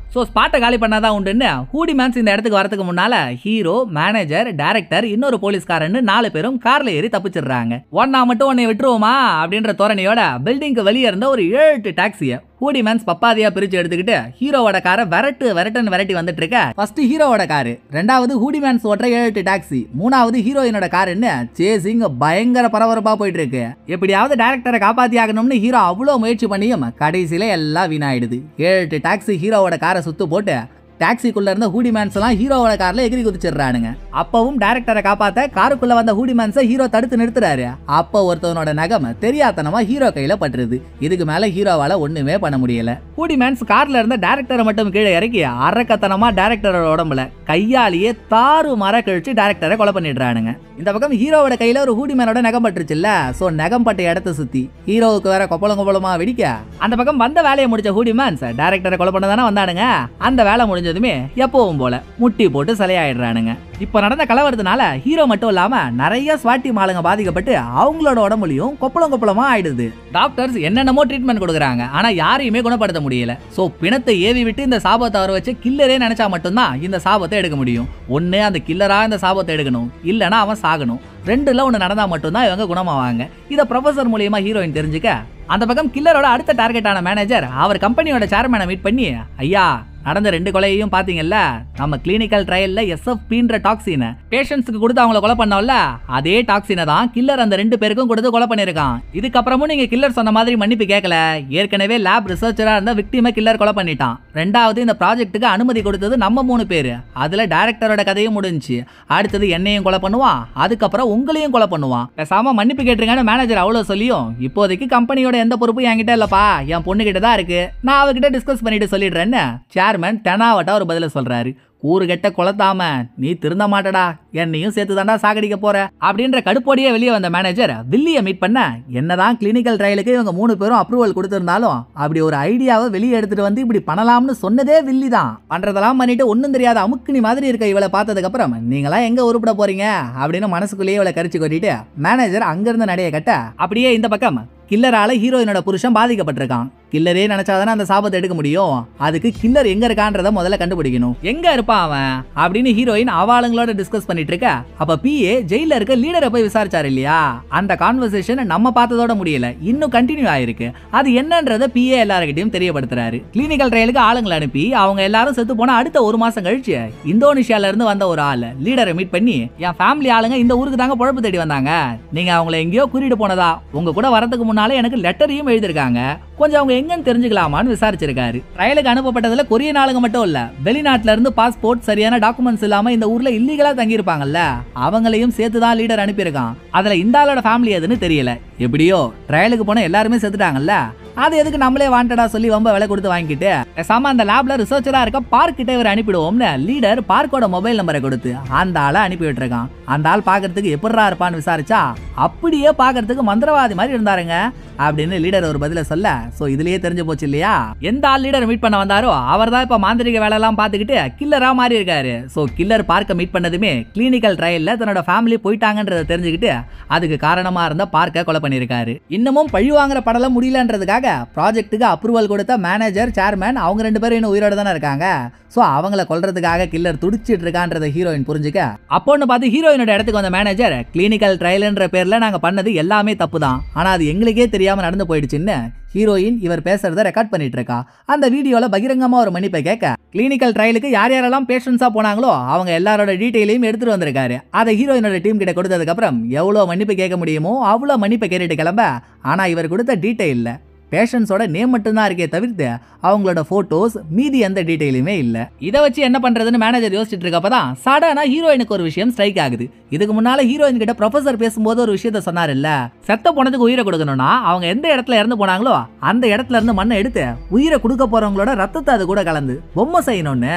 ஸோ ஸ்பாட்டை காலி பண்ணாதான் உண்டுன்னு ஹூடி மேன்ஸ் இந்த இடத்துக்கு வரதுக்கு முன்னால ஹீரோ மேனேஜர் டைரக்டர் இன்னொரு போலீஸ்காரன்னு நாலு பேரும் கார்ல ஏறி தப்பிச்சிடுறாங்க ஒன்னா மட்டும் உன்னை விட்டுருவோமா அப்படின்ற தோரணையோட பில்டிங்க்கு வெளியே இருந்த ஒரு ஏழு எட்டு டாக்ஸியை ஹூடி மேன்ஸ் பப்பாதியா பிரிச்சு எடுத்துக்கிட்டு ஹீரோவோட காரை விரட்டு விரட்டுன்னு விரட்டி வந்துட்டு இருக்க ஃபர்ஸ்ட் ஹீரோவோட காரு ரெண்டாவது ஹூடி மேன்ஸ் ஓட்டுற ஏழு எட்டு டாக்ஸி மூணாவது ஹீரோயினோட காருன்னு சேசிங் பயங்கர பரபரப்பா போயிட்டு இருக்கு எப்படியாவது டேரக்டரை காப்பாத்தி ஆகணும்னு ஹீரோ அவ்வளோ முயற்சி பண்ணியும் கடைசியில எல்லாம் வீணாயிடுது ஏழு எட்டு டாக்ஸி ஹீரோவோட காரை சுத்து போட்டு டாக்ஸிக்குள்ள இருந்த ஹூடி மேன்ஸ் எல்லாம் ஹீரோவோட கார்ல எகிரி குதிச்சிடுறானுங்க அப்பவும் டேரக்டரை காப்பாத்த காருக்குள்ள வந்த ஹூடி மேன்ஸை ஹீரோ தடுத்து நிறுத்துறாரு அப்போ ஒருத்தவனோட நகம் தெரியாதனமா ஹீரோ கையில பட்டுருது இதுக்கு மேல ஹீரோவால ஒண்ணுமே பண்ண முடியல ஹூடி மேன்ஸ் கார்ல இருந்த டேரக்டரை மட்டும் கீழே இறக்கி அரக்கத்தனமா டேரக்டரோட உடம்புல கையாலேயே தாறு மர கழிச்சு டேரக்டரை கொலை பண்ணிடுறானுங்க இந்த பக்கம் ஹீரோவோட கையில ஒரு ஹூடி மேனோட நகம் பட்டுருச்சுல்ல சோ நகம் பட்ட இடத்த சுத்தி ஹீரோவுக்கு வேற கொப்பளம் கொப்பளமா வெடிக்க அந்த பக்கம் வந்த வேலையை முடிச்ச ஹூடி மேன்ஸ் டேரக்டரை கொலை பண்ண தானே வந்தானுங்க அந்த வேலை முடிஞ்சதுமே எப்பவும் போல முட்டி போட்டு சிலையாயிடுறானுங்க இப்ப நடந்த கலவரத்தினால ஹீரோ மட்டும் இல்லாம நிறைய ஸ்வாட்டி மாலுங்க பாதிக்கப்பட்டு அவங்களோட உடம்புலயும் கொப்பளம் கொப்பளமா ஆயிடுது டாக்டர்ஸ் என்னென்னமோ ட்ரீட்மெண்ட் கொடுக்குறாங்க ஆனா யாரையுமே குணப்படுத்த முடியல சோ பிணத்தை ஏவி விட்டு இந்த சாபத்தை வர வச்சு கில்லரே நினைச்சா மட்டும்தான் இந்த சாபத்தை எடுக்க முடியும் ஒண்ணு அந்த கில்லரா இந்த சாபத்தை எடுக்கணும் இல்லனா அவன் சாகணும் ரெண்டுல ஒன்று நடந்தா மட்டும்தான் இவங்க குணமாவாங்க இதை ப்ரொஃபசர் மூலியமா ஹீரோயின் தெரிஞ்சுக்க அந்த பக்கம் கில்லரோட அடுத்த டார்கெட்டான மேனேஜர் அவர் கம்பெனியோட சேர்மனை மீட் பண்ணி ஐயா நடந்த ரெண்டு கொலையையும் பாத்தீங்கல்ல நம்ம கிளினிக்கல் ட்ரையல்ல எஸ்எஃபின்ற டாக்ஸினை பேஷண்ட்ஸ்க்கு கொடுத்து அவங்கள கொலை பண்ணோம்ல அதே டாக்ஸினை தான் கில்லர் அந்த ரெண்டு பேருக்கும் கொடுத்து கொலை பண்ணிருக்கான் இதுக்கப்புறமும் நீங்க கில்லர் சொன்ன மாதிரி மன்னிப்பு கேட்கல ஏற்கனவே லேப் ரிசர்ச்சரா இருந்த விக்டிமை கில்லர் கொலை பண்ணிட்டான் ரெண்டாவது இந்த ப்ராஜெக்ட்டுக்கு அனுமதி கொடுத்தது நம்ம மூணு பேரு அதுல டைரக்டரோட கதையும் முடிஞ்சுச்சு அடுத்தது என்னையும் கொலை பண்ணுவான் அதுக்கப்புறம் உங்களையும் கொலை பண்ணுவான் பேசாம மன்னிப்பு கேட்டுருங்கன்னு மேனேஜர் அவ்வளவு சொல்லியும் இப்போதைக்கு கம்பெனியோட எந்த பொறுப்பும் என்கிட்ட இல்லப்பா என் பொண்ணு கிட்ட தான் இருக்கு நான் அவகிட்ட டிஸ்கஸ் பண்ணிட்டு சொல்லிடுறேன்னு சேர்மன் தெனாவட்டா ஒரு பதில சொல்றாரு கூறு கெட்ட குளத்தாம நீ திருந்த மாட்டடா என்னையும் சேர்த்து தாண்டா சாகடிக்க போற அப்படின்ற கடுப்போடியே வெளியே வந்த மேனேஜர் வில்லியை மீட் பண்ண என்னதான் கிளினிக்கல் ட்ரையலுக்கு இவங்க மூணு பேரும் அப்ரூவல் கொடுத்திருந்தாலும் அப்படி ஒரு ஐடியாவை வெளியே எடுத்துட்டு வந்து இப்படி பண்ணலாம்னு சொன்னதே வில்லி தான் பண்றதெல்லாம் பண்ணிட்டு ஒன்றும் தெரியாத அமுக்குனி மாதிரி இருக்க இவளை பார்த்ததுக்கு அப்புறம் நீங்களாம் எங்க உருப்பட போறீங்க அப்படின்னு மனசுக்குள்ளேயே இவளை கரிச்சு கொட்டிட்டு மேனேஜர் அங்கிருந்து நடைய கட்ட அப்படியே இந்த பக்கம் கில்லரால ஹீரோயினோட புருஷன் பாதிக்கப்பட்டிருக்கான் கில்லரே நினைச்சாதானே அந்த சாபத்தை எடுக்க முடியும் அதுக்கு கில்லர் எங்க இருக்கான்றத முதல்ல கண்டுபிடிக்கணும் எங்க இருப்பான் அவன் அப்படின்னு ஹீரோயின் அவாளுங்களோட டிஸ்கஸ் பண்ணிட்டு இருக்க அப்ப பிஏ ஜெயில இருக்க லீடரை போய் விசாரிச்சாரு இல்லையா அந்த கான்வர்சேஷன் நம்ம பார்த்ததோட முடியல இன்னும் கண்டினியூ ஆயிருக்கு அது என்னன்றத பிஏ எல்லாருக்கிட்டையும் தெரியப்படுத்துறாரு கிளினிக்கல் ட்ரையலுக்கு ஆளுங்களை அனுப்பி அவங்க எல்லாரும் செத்து போன அடுத்த ஒரு மாசம் கழிச்சு இந்தோனேஷியால இருந்து வந்த ஒரு ஆள் லீடரை மீட் பண்ணி என் ஃபேமிலி ஆளுங்க இந்த ஊருக்கு தாங்க பொழப்பு தேடி வந்தாங்க நீங்க அவங்கள எங்கேயோ கூட்டிட்டு போனதா உங்க கூட வரதுக்கு முன்னாலே எனக்கு லெட்டரையும் எழுதிருக்காங்க கொஞ்சம் அவங்க எங்கன்னு தெரிஞ்சுக்கலாமான்னு விசாரிச்சிருக்காரு ட்ரையலுக்கு அனுப்பப்பட்டதுல கொரியன் ஆளுங்க மட்டும் இல்ல வெளிநாட்டுல இருந்து பாஸ்போர்ட் சரியான டாக்குமெண்ட்ஸ் இல்லாம இந்த ஊர்ல இல்லீகலா தங்கியிருப்பாங்கல்ல அவங்களையும் சேர்த்து தான் லீடர் அனுப்பியிருக்கான் அதுல இந்த ஆளோட ஃபேமிலி எதுன்னு தெரியல எப்படியோ ட்ரையலுக்கு போன எல்லாருமே செத்துட்டாங்கல்ல அது எதுக்கு நம்மளே வாண்டடா சொல்லி ரொம்ப விலை கொடுத்து வாங்கிட்டு பேசாம அந்த லேப்ல ரிசர்ச்சரா இருக்க பார்க் கிட்ட இவர் அனுப்பிடுவோம்னு லீடர் பார்க்கோட மொபைல் நம்பரை கொடுத்து அந்த ஆளை அனுப்பி விட்டுருக்கான் அந்த ஆள் பாக்குறதுக்கு எப்படிரா இருப்பான்னு விசாரிச்சா அப்படியே பாக்குறதுக்கு மந்திரவாதி மாதிரி இருந்தாருங்க அப்படின்னு லீடர் ஒரு பதில சொல்ல சோ இதுலயே தெரிஞ்சு போச்சு இல்லையா எந்த ஆள் லீடர் மீட் பண்ண வந்தாரோ அவர் தான் இப்ப மாந்திரிக வேலை எல்லாம் பாத்துக்கிட்டு கில்லரா மாறி இருக்காரு சோ கில்லர் பார்க்க மீட் பண்ணதுமே கிளினிக்கல் ட்ரையல்ல தன்னோட ஃபேமிலி போயிட்டாங்கன்றத தெரிஞ்சுக்கிட்டு அதுக்கு காரணமா இருந்த பார்க்க கொலை பண்ணிருக்காரு இன்னமும் பழி வாங்குற படலம் முடியலன்றதுக்காக ப்ராஜெக்ட்டுக்கு அப்ரூவல் கொடுத்த மேனேஜர் சேர்மேன் அவங்க ரெண்டு பேரும் இன்னும் உயிரோட தானே இருக்காங்க ஸோ அவங்கள கொல்றதுக்காக கில்லர் துடிச்சிட்டு இருக்கான்றத ஹீரோயின் புரிஞ்சுக்க அப்போன்னு பார்த்து ஹீரோயினோட இடத்துக்கு வந்த மேனேஜர் கிளினிக்கல் ட்ரையல்ன்ற பேர்ல நாங்க பண்ணது எல்லாமே தப்பு தான் ஆனா அது எங்களுக்கே தெரியாம நடந்து போயிடுச்சுன்னு ஹீரோயின் இவர் பேசுறத ரெக்கார்ட் பண்ணிட்டு இருக்கா அந்த வீடியோல பகிரங்கமா ஒரு மன்னிப்பை கேட்க கிளினிக்கல் ட்ரையலுக்கு யார் யாரெல்லாம் பேஷன்ஸா போனாங்களோ அவங்க எல்லாரோட டீட்டெயிலையும் எடுத்துட்டு வந்திருக்காரு அதை ஹீரோயினோட டீம் கிட்ட கொடுத்ததுக்கு அப்புறம் எவ்வளவு மன்னிப்பு கேட்க முடியுமோ அவ்வளவு மன்னிப்பை கேட்டுட்டு கிளம்ப ஆனா இவர் கொடுத்த டீட்டெயில்ல பேஷன்ஸோட நேம் மட்டும்தான் இருக்கே தவிர்த்து அவங்களோட போட்டோஸ் மீதி எந்த டீட்டெயிலுமே இல்ல இதை வச்சு என்ன பண்றதுன்னு மேனேஜர் யோசிச்சுட்டு இருக்கப்பதான் சடனா ஹீரோயினுக்கு ஒரு விஷயம் ஸ்ட்ரைக் ஆகுது இதுக்கு முன்னால ஹீரோயின் கிட்ட ப்ரொஃபசர் பேசும்போது ஒரு விஷயத்த சொன்னார் இல்ல செத்த போனதுக்கு உயிரை கொடுக்கணும்னா அவங்க எந்த இடத்துல இறந்து போனாங்களோ அந்த இடத்துல இருந்து மண்ணை எடுத்து உயிரை கொடுக்க போறவங்களோட ரத்தத்தை அது கூட கலந்து பொம்மை செய்யணும்னு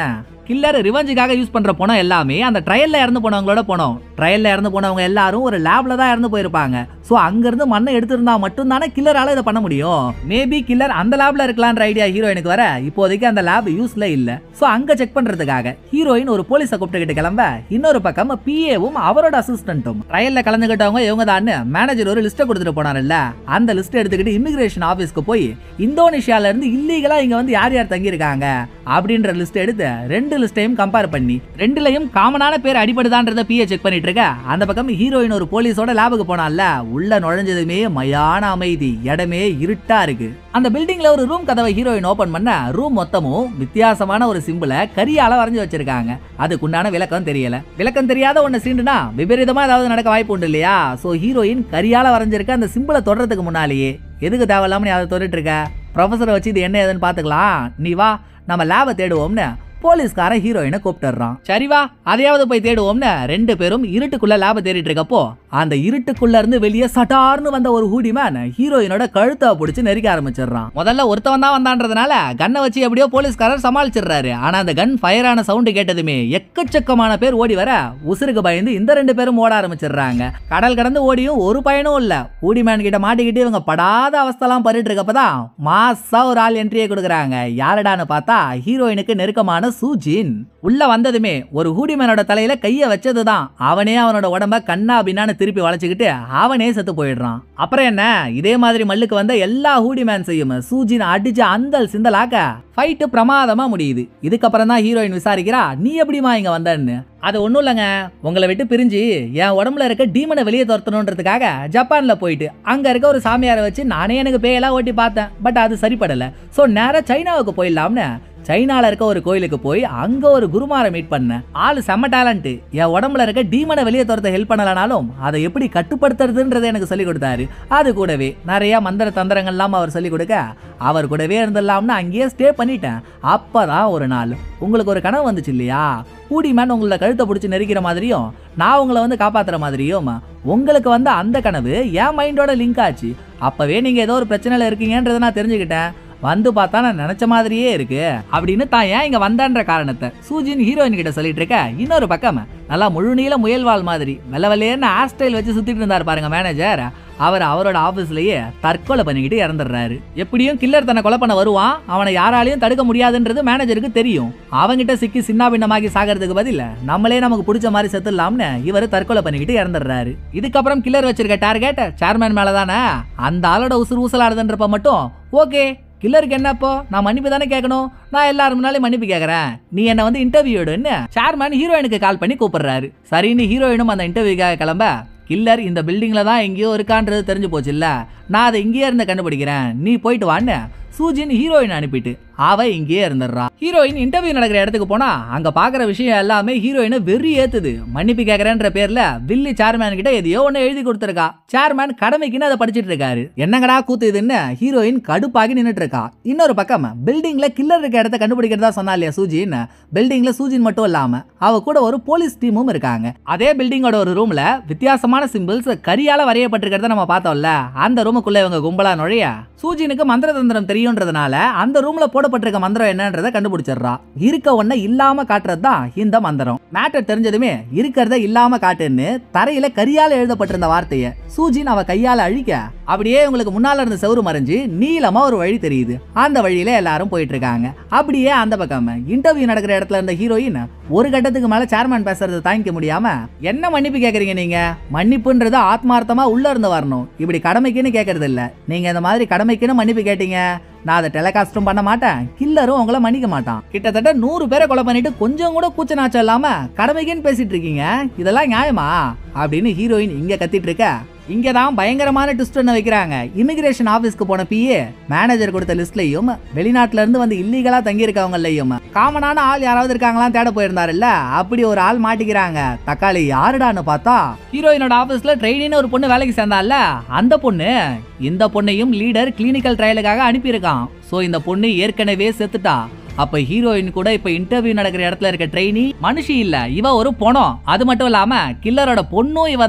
கில்லர் ரிவஞ்சுக்காக யூஸ் பண்ற பணம் எல்லாமே அந்த ட்ரையல்ல இறந்து போனவங்களோட பணம் ட்ரையல்ல இறந்து போனவங்க எல்லாரும் ஒரு லேப்ல தான் இறந்து போயிருப்பாங்க சோ அங்க இருந்து மண்ணை எடுத்திருந்தா மட்டும் தானே கில்லரால இதை பண்ண முடியும் மேபி கில்லர் அந்த லேப்ல இருக்கலாம்ன்ற ஐடியா ஹீரோயினுக்கு வர இப்போதைக்கு அந்த லேப் யூஸ்ல இல்ல சோ அங்க செக் பண்றதுக்காக ஹீரோயின் ஒரு போலீஸை கூப்பிட்டுக்கிட்டு கிளம்ப இன்னொரு பக்கம் பிஏவும் அவரோட அசிஸ்டன்ட்டும் ட்ரையல்ல கலந்துகிட்டவங்க இவங்க தான் மேனேஜர் ஒரு லிஸ்ட்டை கொடுத்துட்டு போனார்ல அந்த லிஸ்ட் எடுத்துக்கிட்டு இமிகிரேஷன் ஆபீஸ்க்கு போய் இந்தோனேஷியால இருந்து இல்லீகலா இங்க வந்து யார் யார் தங்கி இருக்காங்க அப்படின்ற லிஸ்ட் எடுத்து ரெண்டு லிஸ்டையும் கம்பேர் பண்ணி ரெண்டுலயும் காமனான பேர் அடிபடுதான்றத பிஏ செக் பண்ணிட்டு இருக்க அந்த பக்கம் ஹீரோயின் ஒரு போலீஸோட லேபுக்கு போனால உள்ள நுழைஞ்சதுமே மயான அமைதி இடமே இருட்டா இருக்கு அந்த பில்டிங்ல ஒரு ரூம் கதவை ஹீரோயின் ஓபன் பண்ண ரூம் மொத்தமும் வித்தியாசமான ஒரு சிம்பிளை கரியால வரைஞ்சு வச்சிருக்காங்க அதுக்குண்டான விளக்கம் தெரியல விளக்கம் தெரியாத ஒண்ணு சீண்டுனா விபரீதமா ஏதாவது நடக்க வாய்ப்பு உண்டு இல்லையா சோ ஹீரோயின் கரியால வரைஞ்சிருக்க அந்த சிம்பிளை தொடறதுக்கு முன்னாலேயே எதுக்கு தேவையில்லாம நீ அதை தொட்டுட்டு இருக்க ப்ரொஃபஸரை வச்சு இது என்ன ஏதுன்னு பாத்துக்கலாம் நீ வா நம்ம லேபை தேடுவோம்னு போலீஸ்காரன் ஹீரோயினை கூப்பிட்டுறான் சரி வா அதையாவது போய் தேடுவோம்னு ரெண்டு பேரும் இருட்டுக்குள்ள லேப தேடிட்டு இருக்கப்போ அந்த இருட்டுக்குள்ள இருந்து வெளியே சட்டார்னு வந்த ஒரு ஹூடி மேன் ஹீரோயினோட கழுத்தை பிடிச்சு நெருக்க ஆரம்பிச்சிடுறான் முதல்ல ஒருத்தவன் தான் வந்தான்றதுனால கண்ணை வச்சு எப்படியோ போலீஸ்காரர் சமாளிச்சிடுறாரு ஆனா அந்த கன் ஃபயர் ஆன சவுண்டு கேட்டதுமே எக்கச்சக்கமான பேர் ஓடி வர உசுருக்கு பயந்து இந்த ரெண்டு பேரும் ஓட ஆரம்பிச்சிடுறாங்க கடல் கடந்து ஓடியும் ஒரு பயனும் இல்ல ஹூடி மேன் கிட்ட மாட்டிக்கிட்டு இவங்க படாத அவஸ்தெல்லாம் பறிட்டு இருக்கப்பதான் மாசா ஒரு ஆள் என்ட்ரியை கொடுக்குறாங்க யாரடான்னு பார்த்தா ஹீரோயினுக்கு நெருக்கமான சூஜின் உள்ள வந்ததுமே ஒரு ஹூடிமேனோட தலையில கைய வச்சதுதான் அவனே அவனோட உடம்ப கண்ணா பின்னான்னு திருப்பி வளைச்சுக்கிட்டு அவனே செத்து போயிடுறான் அப்புறம் என்ன இதே மாதிரி மல்லுக்கு வந்த எல்லா ஹூடிமேன்ஸையும் சூஜின் அடிச்சு அந்தல் சிந்தலாக்க ஃபைட்டு பிரமாதமா முடியுது இதுக்கப்புறம் தான் ஹீரோயின் விசாரிக்கிறா நீ எப்படிமா இங்க வந்தன்னு அது ஒன்றும் இல்லைங்க உங்களை விட்டு பிரிஞ்சு என் உடம்புல இருக்க டீமனை வெளியே துரத்தணுன்றதுக்காக ஜப்பான்ல போயிட்டு அங்க இருக்க ஒரு சாமியாரை வச்சு நானே எனக்கு பேயெல்லாம் ஓட்டி பார்த்தேன் பட் அது சரிப்படல ஸோ நேரா சைனாவுக்கு போயிடலாம்னு சைனால இருக்க ஒரு கோயிலுக்கு போய் அங்க ஒரு குருமாரை மீட் பண்ணேன் ஆளு செம்ம டேலண்ட் என் உடம்புல இருக்க டீமனை வெளியே துரத்த ஹெல்ப் பண்ணலனாலும் அதை எப்படி கட்டுப்படுத்துறதுன்றதை எனக்கு சொல்லி கொடுத்தாரு அது கூடவே நிறைய மந்திர தந்திரங்கள்லாம் அவர் சொல்லி கொடுக்க அவர் கூடவே இருந்துடலாம்னு அங்கேயே ஸ்டே பண்ணிட்டேன் அப்பதான் ஒரு நாள் உங்களுக்கு ஒரு கனவு வந்துச்சு இல்லையா கூடி மேன் உங்களோட கழுத்தை பிடிச்சி நெரிக்கிற மாதிரியும் நான் உங்களை வந்து காப்பாத்துற மாதிரியும் உங்களுக்கு வந்து அந்த கனவு என் மைண்டோட லிங்க் ஆச்சு அப்பவே நீங்க ஏதோ ஒரு பிரச்சனையில இருக்கீங்கன்றதை நான் தெரிஞ்சுக்கிட்டேன் வந்து பார்த்தா நான் நினைச்ச மாதிரியே இருக்கு அப்படின்னு தான் ஏன் இங்க வந்தான்ற காரணத்தை சூஜின் ஹீரோயின் கிட்ட சொல்லிட்டு இருக்க இன்னொரு பக்கம் நல்லா முழு நீள முயல்வாள் மாதிரி வெள்ள வெள்ளையன்னு ஹேர் ஸ்டைல் வச்சு சுத்திட்டு இருந்தார் பாருங்க மேனேஜர் அவர் அவரோட ஆபீஸ்லயே தற்கொலை பண்ணிக்கிட்டு இறந்துடுறாரு எப்படியும் கில்லர் தன்னை கொலை பண்ண வருவான் அவனை யாராலையும் தடுக்க முடியாதுன்றது மேனேஜருக்கு தெரியும் அவங்கிட்ட சிக்கி சின்ன பின்னமாகி சாகிறதுக்கு பதில் நம்மளே நமக்கு பிடிச்ச மாதிரி செத்துடலாம்னு இவர் தற்கொலை பண்ணிக்கிட்டு இறந்துடுறாரு இதுக்கப்புறம் கில்லர் வச்சிருக்க டார்கெட் சேர்மேன் மேல தானே அந்த ஆளோட உசுறு ஊசலாடுதுன்றப்ப மட்டும் ஓகே கில்லருக்கு என்னப்போ நான் மன்னிப்பு தானே கேட்கணும் நான் எல்லாரும் முன்னாலே மன்னிப்பு கேட்கறேன் நீ என்ன வந்து இன்டர்வியூ எடுன்னு சேர்மேன் ஹீரோயினுக்கு கால் பண்ணி கூப்பிடுறாரு சரின்னு ஹீரோயினும் அந்த இன்டர்வியூக்காக கிளம்ப கில்லர் இந்த பில்டிங்ல தான் எங்கேயோ இருக்கான்றது தெரிஞ்சு போச்சுல்ல நான் அதை இங்கேயே இருந்து கண்டுபிடிக்கிறேன் நீ போயிட்டு வான்னு சூஜின் ஹீரோயின் அனுப்பிட்டு அவ இங்கேயே இருந்துடுறா ஹீரோயின் இன்டர்வியூ நடக்கிற இடத்துக்கு போனா அங்க பாக்குற விஷயம் எல்லாமே ஹீரோயினை வெறி ஏத்துது மன்னிப்பு கேக்குறேன்ற பேர்ல வில்லி சேர்மேன் கிட்ட எதையோ ஒண்ணு எழுதி கொடுத்துருக்கா சேர்மேன் கடமைக்குன்னு அதை படிச்சிட்டு இருக்காரு என்னங்கடா கூத்து இதுன்னு ஹீரோயின் கடுப்பாகி நின்னுட்டு இருக்கா இன்னொரு பக்கம் பில்டிங்ல கில்லர் இருக்க இடத்த கண்டுபிடிக்கிறதா சொன்னா இல்லையா சூஜின் பில்டிங்ல சூஜின் மட்டும் இல்லாம அவ கூட ஒரு போலீஸ் டீமும் இருக்காங்க அதே பில்டிங்கோட ஒரு ரூம்ல வித்தியாசமான சிம்பிள்ஸ் கரியால வரையப்பட்டிருக்கிறத நம்ம பார்த்தோம்ல அந்த ரூமுக்குள்ள இவங்க கும்பலா நுழைய சூஜினுக்கு மந்திர தந்திரம் தெரியும்ன்றதுனால அந்த ரூம்ல போடப்பட்டிருக்க மந்திரம் என்னன்றதை கண்டுபிடிச்சிடுறா இருக்க ஒண்ண இல்லாம காட்டுறது தான் இந்த மந்திரம் மேட்டர் தெரிஞ்சதுமே இருக்கிறத இல்லாம காட்டுன்னு தரையில கரியால எழுதப்பட்டிருந்த வார்த்தைய சூஜின் அவ கையால அழிக்க அப்படியே உங்களுக்கு முன்னால இருந்த செவுரு மறைஞ்சு நீளமா ஒரு வழி தெரியுது அந்த வழியில எல்லாரும் போயிட்டு இருக்காங்க அப்படியே அந்த பக்கம் இன்டர்வியூ நடக்கிற இடத்துல இருந்த ஹீரோயின் ஒரு கட்டத்துக்கு மேல சேர்மேன் பேசுறது தாங்கிக்க முடியாம என்ன மன்னிப்பு கேக்குறீங்க நீங்க மன்னிப்புன்றது ஆத்மார்த்தமா உள்ள இருந்து வரணும் இப்படி கடமைக்குன்னு கேக்குறது இல்ல நீங்க இந்த மாதிரி கடமைக்குன்னு மன்னிப்பு கேட்டீங்க நான் அதை டெலிகாஸ்டும் பண்ண மாட்டேன் கில்லரும் உங்களை மன்னிக்க மாட்டான் கிட்டத்தட்ட நூறு பேரை கொலை பண்ணிட்டு கொஞ்சம் கூட கூச்ச நாச்சம் இல்லாம கடமைக்குன்னு பேசிட்டு இருக்கீங்க இதெல்லாம் நியாயமா அப்படின்னு ஹீரோயின் இங்க கத்திட்டு இருக்க இங்க தான் பயங்கரமான ட்விஸ்ட் ஒன்று வைக்கிறாங்க இமிகிரேஷன் ஆபீஸ்க்கு போன பிஏ மேனேஜர் கொடுத்த லிஸ்ட்லயும் வெளிநாட்டுல இருந்து வந்து இல்லீகலா தங்கி இருக்கவங்களையும் காமனான ஆள் யாராவது இருக்காங்களாம் தேட போயிருந்தாருல்ல அப்படி ஒரு ஆள் மாட்டிக்கிறாங்க தக்காளி யாருடான்னு பார்த்தா ஹீரோயினோட ஆபீஸ்ல ட்ரெயினின்னு ஒரு பொண்ணு வேலைக்கு சேர்ந்தால அந்த பொண்ணு இந்த பொண்ணையும் லீடர் கிளினிக்கல் ட்ரையலுக்காக அனுப்பியிருக்கான் சோ இந்த பொண்ணு ஏற்கனவே செத்துட்டா அப்ப ஹீரோயின் கூட இப்ப இன்டர்வியூ நடக்கிற இடத்துல இருக்க ட்ரெயினி மனுஷி இல்ல இவ ஒரு பொணம் அது மட்டும் இல்லாம கில்லரோட பொண்ணும் இவ தான்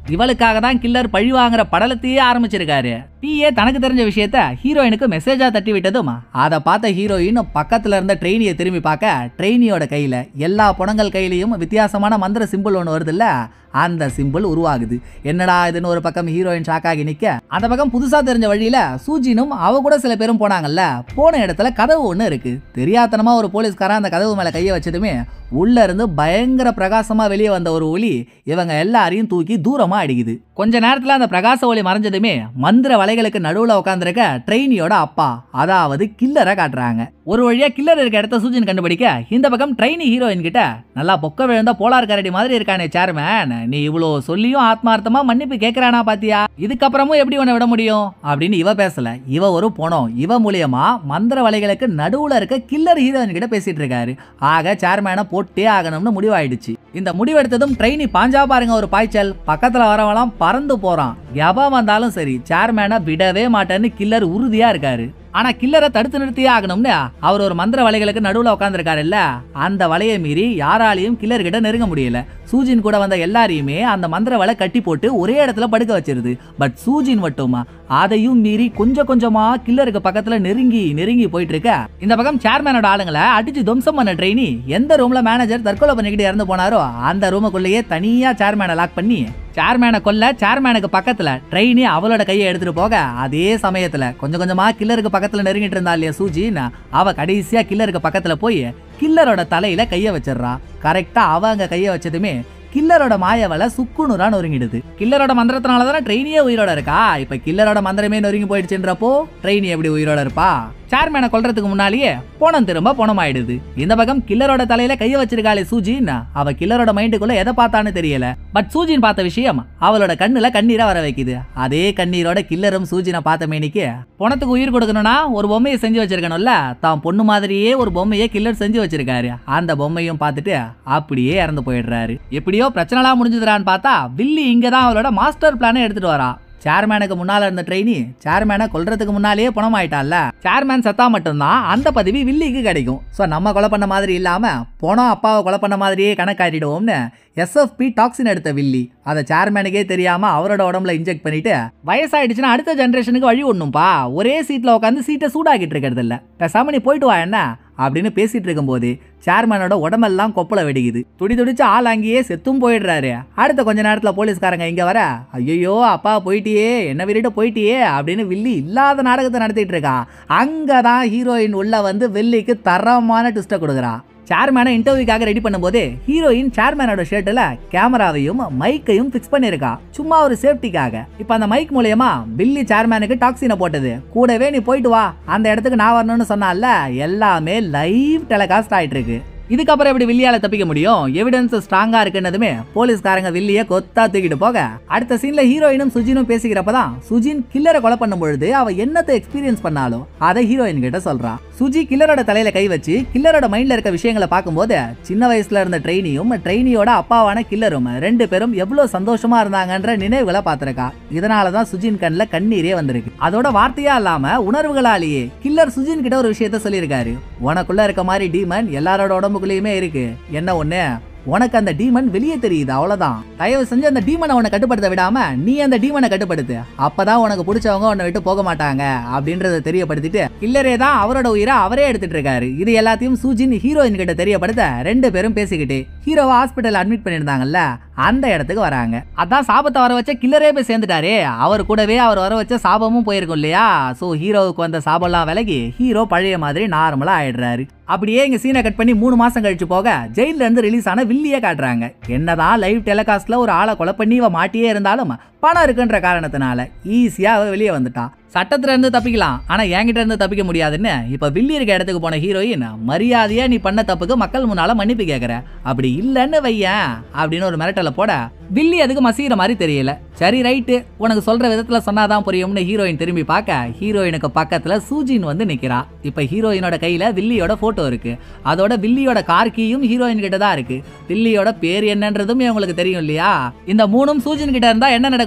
இவளுக்காக தான் கில்லர் பழி வாங்குற படலத்தையே ஆரம்பிச்சிருக்காரு பிஏ தனக்கு தெரிஞ்ச விஷயத்த ஹீரோயினுக்கு மெசேஜா தட்டி விட்டதும் அதை பார்த்த ஹீரோயின் பக்கத்துல இருந்த ட்ரெயினியை திரும்பி பார்க்க ட்ரெயினியோட கையில எல்லா புணங்கள் கையிலையும் வித்தியாசமான மந்திர சிம்பிள் ஒன்று வருதுல்ல அந்த சிம்பிள் உருவாகுது என்னடா இதுன்னு ஒரு பக்கம் ஹீரோயின் ஷாக் ஆகி நிக்க அந்த பக்கம் புதுசா தெரிஞ்ச வழியில சூஜினும் அவ கூட சில பேரும் போனாங்கல்ல போன இடத்துல கதவு ஒன்று இருக்கு தெரியாதனமா ஒரு போலீஸ்காரன் அந்த கதவு மேல கையை வச்சதுமே உள்ள இருந்து பயங்கர பிரகாசமா வெளியே வந்த ஒரு ஒளி இவங்க எல்லாரையும் தூக்கி தூரமா அடிக்குது கொஞ்ச நேரத்துல அந்த பிரகாச ஒளி மறைஞ்சதுமே மந்திர வலைகளுக்கு நடுவுல உட்காந்துருக்க ட்ரெயினியோட அப்பா அதாவது கில்லரை காட்டுறாங்க ஒரு வழியா கில்லர் இருக்க இடத்த சூஜன் கண்டுபிடிக்க இந்த பக்கம் ட்ரெயினி ஹீரோயின் கிட்ட நல்லா பொக்க விழுந்த போலார் கரடி மாதிரி இருக்கானே சேர்மேன் நீ இவ்வளோ சொல்லியும் ஆத்மார்த்தமா மன்னிப்பு கேட்கறானா பாத்தியா இதுக்கப்புறமும் எப்படி உன்னை விட முடியும் அப்படின்னு இவ பேசல இவ ஒரு பொணம் இவ மூலியமா மந்திர வலைகளுக்கு நடுவுல இருக்க கில்லர் ஹீரோயின் கிட்ட பேசிட்டு இருக்காரு ஆக சேர்மேனை போட்டே ஆகணும்னு முடிவாயிடுச்சு இந்த முடிவெடுத்ததும் ட்ரெயினி பாஞ்சா பாருங்க ஒரு பாய்ச்சல் பக்கத்துல வரவெல்லாம் பறந்து போறான் எவன் வந்தாலும் சரி சேர்மேனை விடவே மாட்டேன்னு கில்லர் உறுதியா இருக்காரு ஆனா கில்லரை தடுத்து நிறுத்தியே ஆகணும்னு அவர் ஒரு மந்திர வலைகளுக்கு நடுவுல உட்காந்துருக்காரு இல்ல அந்த வலையை மீறி யாராலையும் கில்லர் கிட்ட நெருங்க முடியல சூஜின் கூட வந்த எல்லாரையுமே அந்த மந்திர வலை கட்டி போட்டு ஒரே இடத்துல படுக்க வச்சிருது பட் சூஜின் மட்டுமா அதையும் மீறி கொஞ்சம் கொஞ்சமா கில்லருக்கு பக்கத்துல நெருங்கி நெருங்கி போயிட்டு இருக்க இந்த பக்கம் சேர்மேனோட ஆளுங்களை அடிச்சு துவம்சம் பண்ண ட்ரெயினி எந்த ரூம்ல மேனேஜர் தற்கொலை பண்ணிக்கிட்டு இறந்து போனாரோ அந்த ரூமுக்குள்ளேயே தனியா சேர்மேனை லாக் பண்ணி சேர்மேனை கொல்ல சேர்மேனுக்கு பக்கத்துல ட்ரெயினி அவளோட கையை எடுத்துட்டு போக அதே சமயத்துல கொஞ்சம் கொஞ்சமா கில்லருக்கு பக்கத்துல நெருங்கிட்டு இருந்தா இல்லையா சூஜின் அவ கடைசியா கில்லருக்கு பக்கத்துல போய் கில்லரோட தலையில கைய வச்சிடுறா கரெக்டா அவ அங்க கைய வச்சதுமே கில்லரோட மாயவலை சுக்குநூறா நொறுங்கிடுது கில்லரோட மந்திரத்தினால தானே ட்ரெயினியே உயிரோட இருக்கா இப்ப கில்லரோட மந்திரமே நொறுங்கி போயிடுச்சுன்றப்போ ட்ரெயினி எப்படி உயிரோட இருப்பா சேர்மேனை கொல்றதுக்கு முன்னாலேயே போனம் திரும்ப போனம் ஆயிடுது இந்த பக்கம் கில்லரோட தலையில கைய வச்சிருக்காளே சூஜின் அவ கில்லரோட மைண்டுக்குள்ள எதை பார்த்தான்னு தெரியல பட் சூஜின் பார்த்த விஷயம் அவளோட கண்ணுல கண்ணீரை வர வைக்குது அதே கண்ணீரோட கில்லரும் சூஜினை பார்த்த மேனிக்கு பணத்துக்கு உயிர் கொடுக்கணும்னா ஒரு பொம்மையை செஞ்சு வச்சிருக்கணும்ல தான் பொண்ணு மாதிரியே ஒரு பொம்மையை கில்லர் செஞ்சு வச்சிருக்காரு அந்த பொம்மையும் பார்த்துட்டு அப்படியே இறந்து போயிடுறாரு எப்படியோ பிரச்சனைலாம் முடிஞ்சுதுறான்னு பார்த்தா வில்லி இங்க தான் அவளோட மாஸ்டர் பிளானை எடுத்துட்டு வரா சேர்மேனுக்கு முன்னால இருந்த ட்ரெயினி சேர்மேனை கொல்றதுக்கு முன்னாலேயே பணம் ஆயிட்டான்ல சேர்மேன் செத்தா மட்டும்தான் அந்த பதவி வில்லிக்கு கிடைக்கும் ஸோ நம்ம கொலை பண்ண மாதிரி இல்லாம போனோம் அப்பாவை கொலை பண்ண மாதிரியே கணக்காட்டிடுவோம்னு எஸ்எஃப்பி டாக்ஸின் எடுத்த வில்லி அதை சேர்மேனுக்கே தெரியாம அவரோட உடம்புல இன்ஜெக்ட் பண்ணிட்டு வயசாயிடுச்சுன்னா அடுத்த ஜென்ரேஷனுக்கு வழி ஒண்ணும்பா ஒரே சீட்ல உட்காந்து சீட்டை சூடாக்கிட்டு இருக்கிறது இல்ல பேசாம நீ போயிட்டு வா என்ன அப்படின்னு பேசிட்டு இருக்கும்போது சேர்மேனோட உடம்பெல்லாம் கொப்பளை வெடிக்குது துடி துடிச்சு ஆள் அங்கேயே செத்தும் போயிடுறாரு அடுத்த கொஞ்ச நேரத்துல போலீஸ்காரங்க இங்க வர ஐயோ அப்பா போயிட்டியே என்ன விரிட்டு போயிட்டியே அப்படின்னு வில்லி இல்லாத நாடகத்தை நடத்திட்டு இருக்கான் அங்கதான் ஹீரோயின் உள்ள வந்து வில்லிக்கு தரமான ட்விஸ்ட்டை கொடுக்குறா சேர்மேனை இன்டர்வியூக்காக ரெடி பண்ணும்போது ஹீரோயின் சேர்மேனோட ஷர்ட்டில் கேமராவையும் மைக்கையும் ஃபிக்ஸ் பண்ணியிருக்கா சும்மா ஒரு சேஃப்டிக்காக இப்போ அந்த மைக் மூலயமா பில்லி சேர்மேனுக்கு டாக்ஸினை போட்டது கூடவே நீ போயிட்டு வா அந்த இடத்துக்கு நான் வரணும்னு சொன்னால எல்லாமே லைவ் டெலிகாஸ்ட் ஆயிட்டு இருக்கு இதுக்கப்புறம் எப்படி வில்லியால தப்பிக்க முடியும் எவிடன்ஸ் ஸ்ட்ராங்கா இருக்குன்னதுமே போலீஸ்காரங்க வில்லிய கொத்தா தூக்கிட்டு போக அடுத்த சீன்ல ஹீரோயினும் சுஜினும் பேசிக்கிறப்பதான் சுஜின் கில்லரை கொலை பண்ணும் பொழுது அவ என்னத்தை எக்ஸ்பீரியன்ஸ் பண்ணாலும் அதை ஹீரோயின் கிட்ட சொல்றா சுஜி கில்லரோட தலையில கை வச்சு கில்லரோட மைண்ட்ல இருக்க விஷயங்களை பார்க்கும்போது சின்ன வயசுல இருந்த ட்ரெயினியும் ட்ரெயினியோட அப்பாவான கில்லரும் ரெண்டு பேரும் எவ்வளவு சந்தோஷமா இருந்தாங்கன்ற நினைவுகளை பார்த்திருக்கா இதனாலதான் சுஜின் கண்ணுல கண்ணீரே வந்திருக்கு அதோட வார்த்தையா இல்லாம உணர்வுகளாலேயே கில்லர் சுஜின் கிட்ட ஒரு விஷயத்த சொல்லியிருக்காரு உனக்குள்ள இருக்க மாதிரி டீமன் எல்லாரோட உடம்புக்குள்ளேயுமே இருக்கு என்ன ஒண்ணு உனக்கு அந்த டீமன் வெளியே தெரியுது அவ்வளவுதான் தயவு செஞ்சு அந்த டீமனை உன்னை கட்டுப்படுத்த விடாம நீ அந்த டீமனை கட்டுப்படுத்து அப்பதான் உனக்கு பிடிச்சவங்க உன்னை விட்டு போக மாட்டாங்க அப்படின்றத தெரியப்படுத்திட்டு கில்லரே தான் அவரோட உயிரை அவரே எடுத்துட்டு இருக்காரு இது எல்லாத்தையும் சூஜின் ஹீரோயின் கிட்ட தெரியப்படுத்த ரெண்டு பேரும் பேசிக்கிட்டு ஹீரோவை ஹாஸ்பிட்டல் அட்மிட் பண்ணியிருந்தாங்கல்ல அந்த இடத்துக்கு வராங்க அதான் சாபத்தை வர வச்ச கில்லரே போய் சேர்ந்துட்டாரே அவர் கூடவே அவர் வர வச்ச சாபமும் போயிருக்கும் இல்லையா ஸோ ஹீரோவுக்கு வந்த சாபம்லாம் விலகி ஹீரோ பழைய மாதிரி நார்மலா ஆயிடுறாரு அப்படியே இங்க சீனை கட் பண்ணி மூணு மாசம் கழிச்சு போக ஜெயில இருந்து ரிலீஸ் ஆன வில்லியே காட்டுறாங்க என்னதான் லைவ் டெலிகாஸ்ட்ல ஒரு ஆளை கொலை பண்ணி இவ மாட்டியே இருந்தாலும் பணம் இருக்குன்ற காரணத்தினால ஈஸியா அவ வெளியே வந்துட்டான் சட்டத்துல இருந்து தப்பிக்கலாம் ஆனா என்கிட்ட இருந்து தப்பிக்க முடியாதுன்னு இப்ப வில்லி இருக்க இடத்துக்கு போன ஹீரோயின் மரியாதையா நீ பண்ண தப்புக்கு மக்கள் முன்னால மன்னிப்பு கேக்குற அப்படி இல்லைன்னு வையேன் அப்படின்னு ஒரு மிரட்டலை போட வில்லி அதுக்கு மசீர மாதிரி தெரியல சரி ரைட்டு உனக்கு சொல்ற விதத்துல சொன்னாதான் புரியும்னு ஹீரோயின் திரும்பி பார்க்க ஹீரோயினுக்கு பக்கத்துல சூஜின் வந்து நிக்கிறா இப்ப ஹீரோயினோட கையில வில்லியோட போட்டோ இருக்கு அதோட வில்லியோட கார் கீயும் ஹீரோயின் கிட்ட தான் இருக்கு வில்லியோட பேர் என்னன்றதும் இவங்களுக்கு தெரியும் இல்லையா இந்த மூணும் சூஜின் கிட்ட இருந்தா என்ன நடக்கும்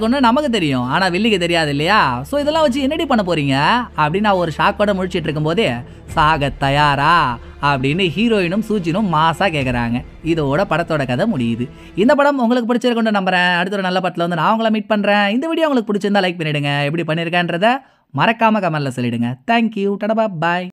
நடக்கும்னு நமக்கு தெரியும் ஆனா வில்லிக்கு தெரியாது இல்லையா ஸோ இதெல்லாம் வச்சு என்னடி பண்ண போறீங்க அப்படின்னு நான் ஒரு ஷாக்கோட முழிச்சிட்டு இருக்கும்போதே சாக தயாரா அப்படின்னு ஹீரோயினும் சூச்சினும் மாசா கேட்குறாங்க இதோட படத்தோட கதை முடியுது இந்த படம் உங்களுக்கு பிடிச்சிருக்குன்னு நம்புறேன் அடுத்த ஒரு நல்ல படத்தில் வந்து நான் உங்களை மீட் பண்றேன் இந்த வீடியோ உங்களுக்கு பிடிச்சிருந்தா லைக் பண்ணிடுங்க எப்படி பண்ணியிருக்கேன்றத மறக்காம கமெண்ட்ல சொல்லிடுங்க தேங்க்யூ டடபா பாய்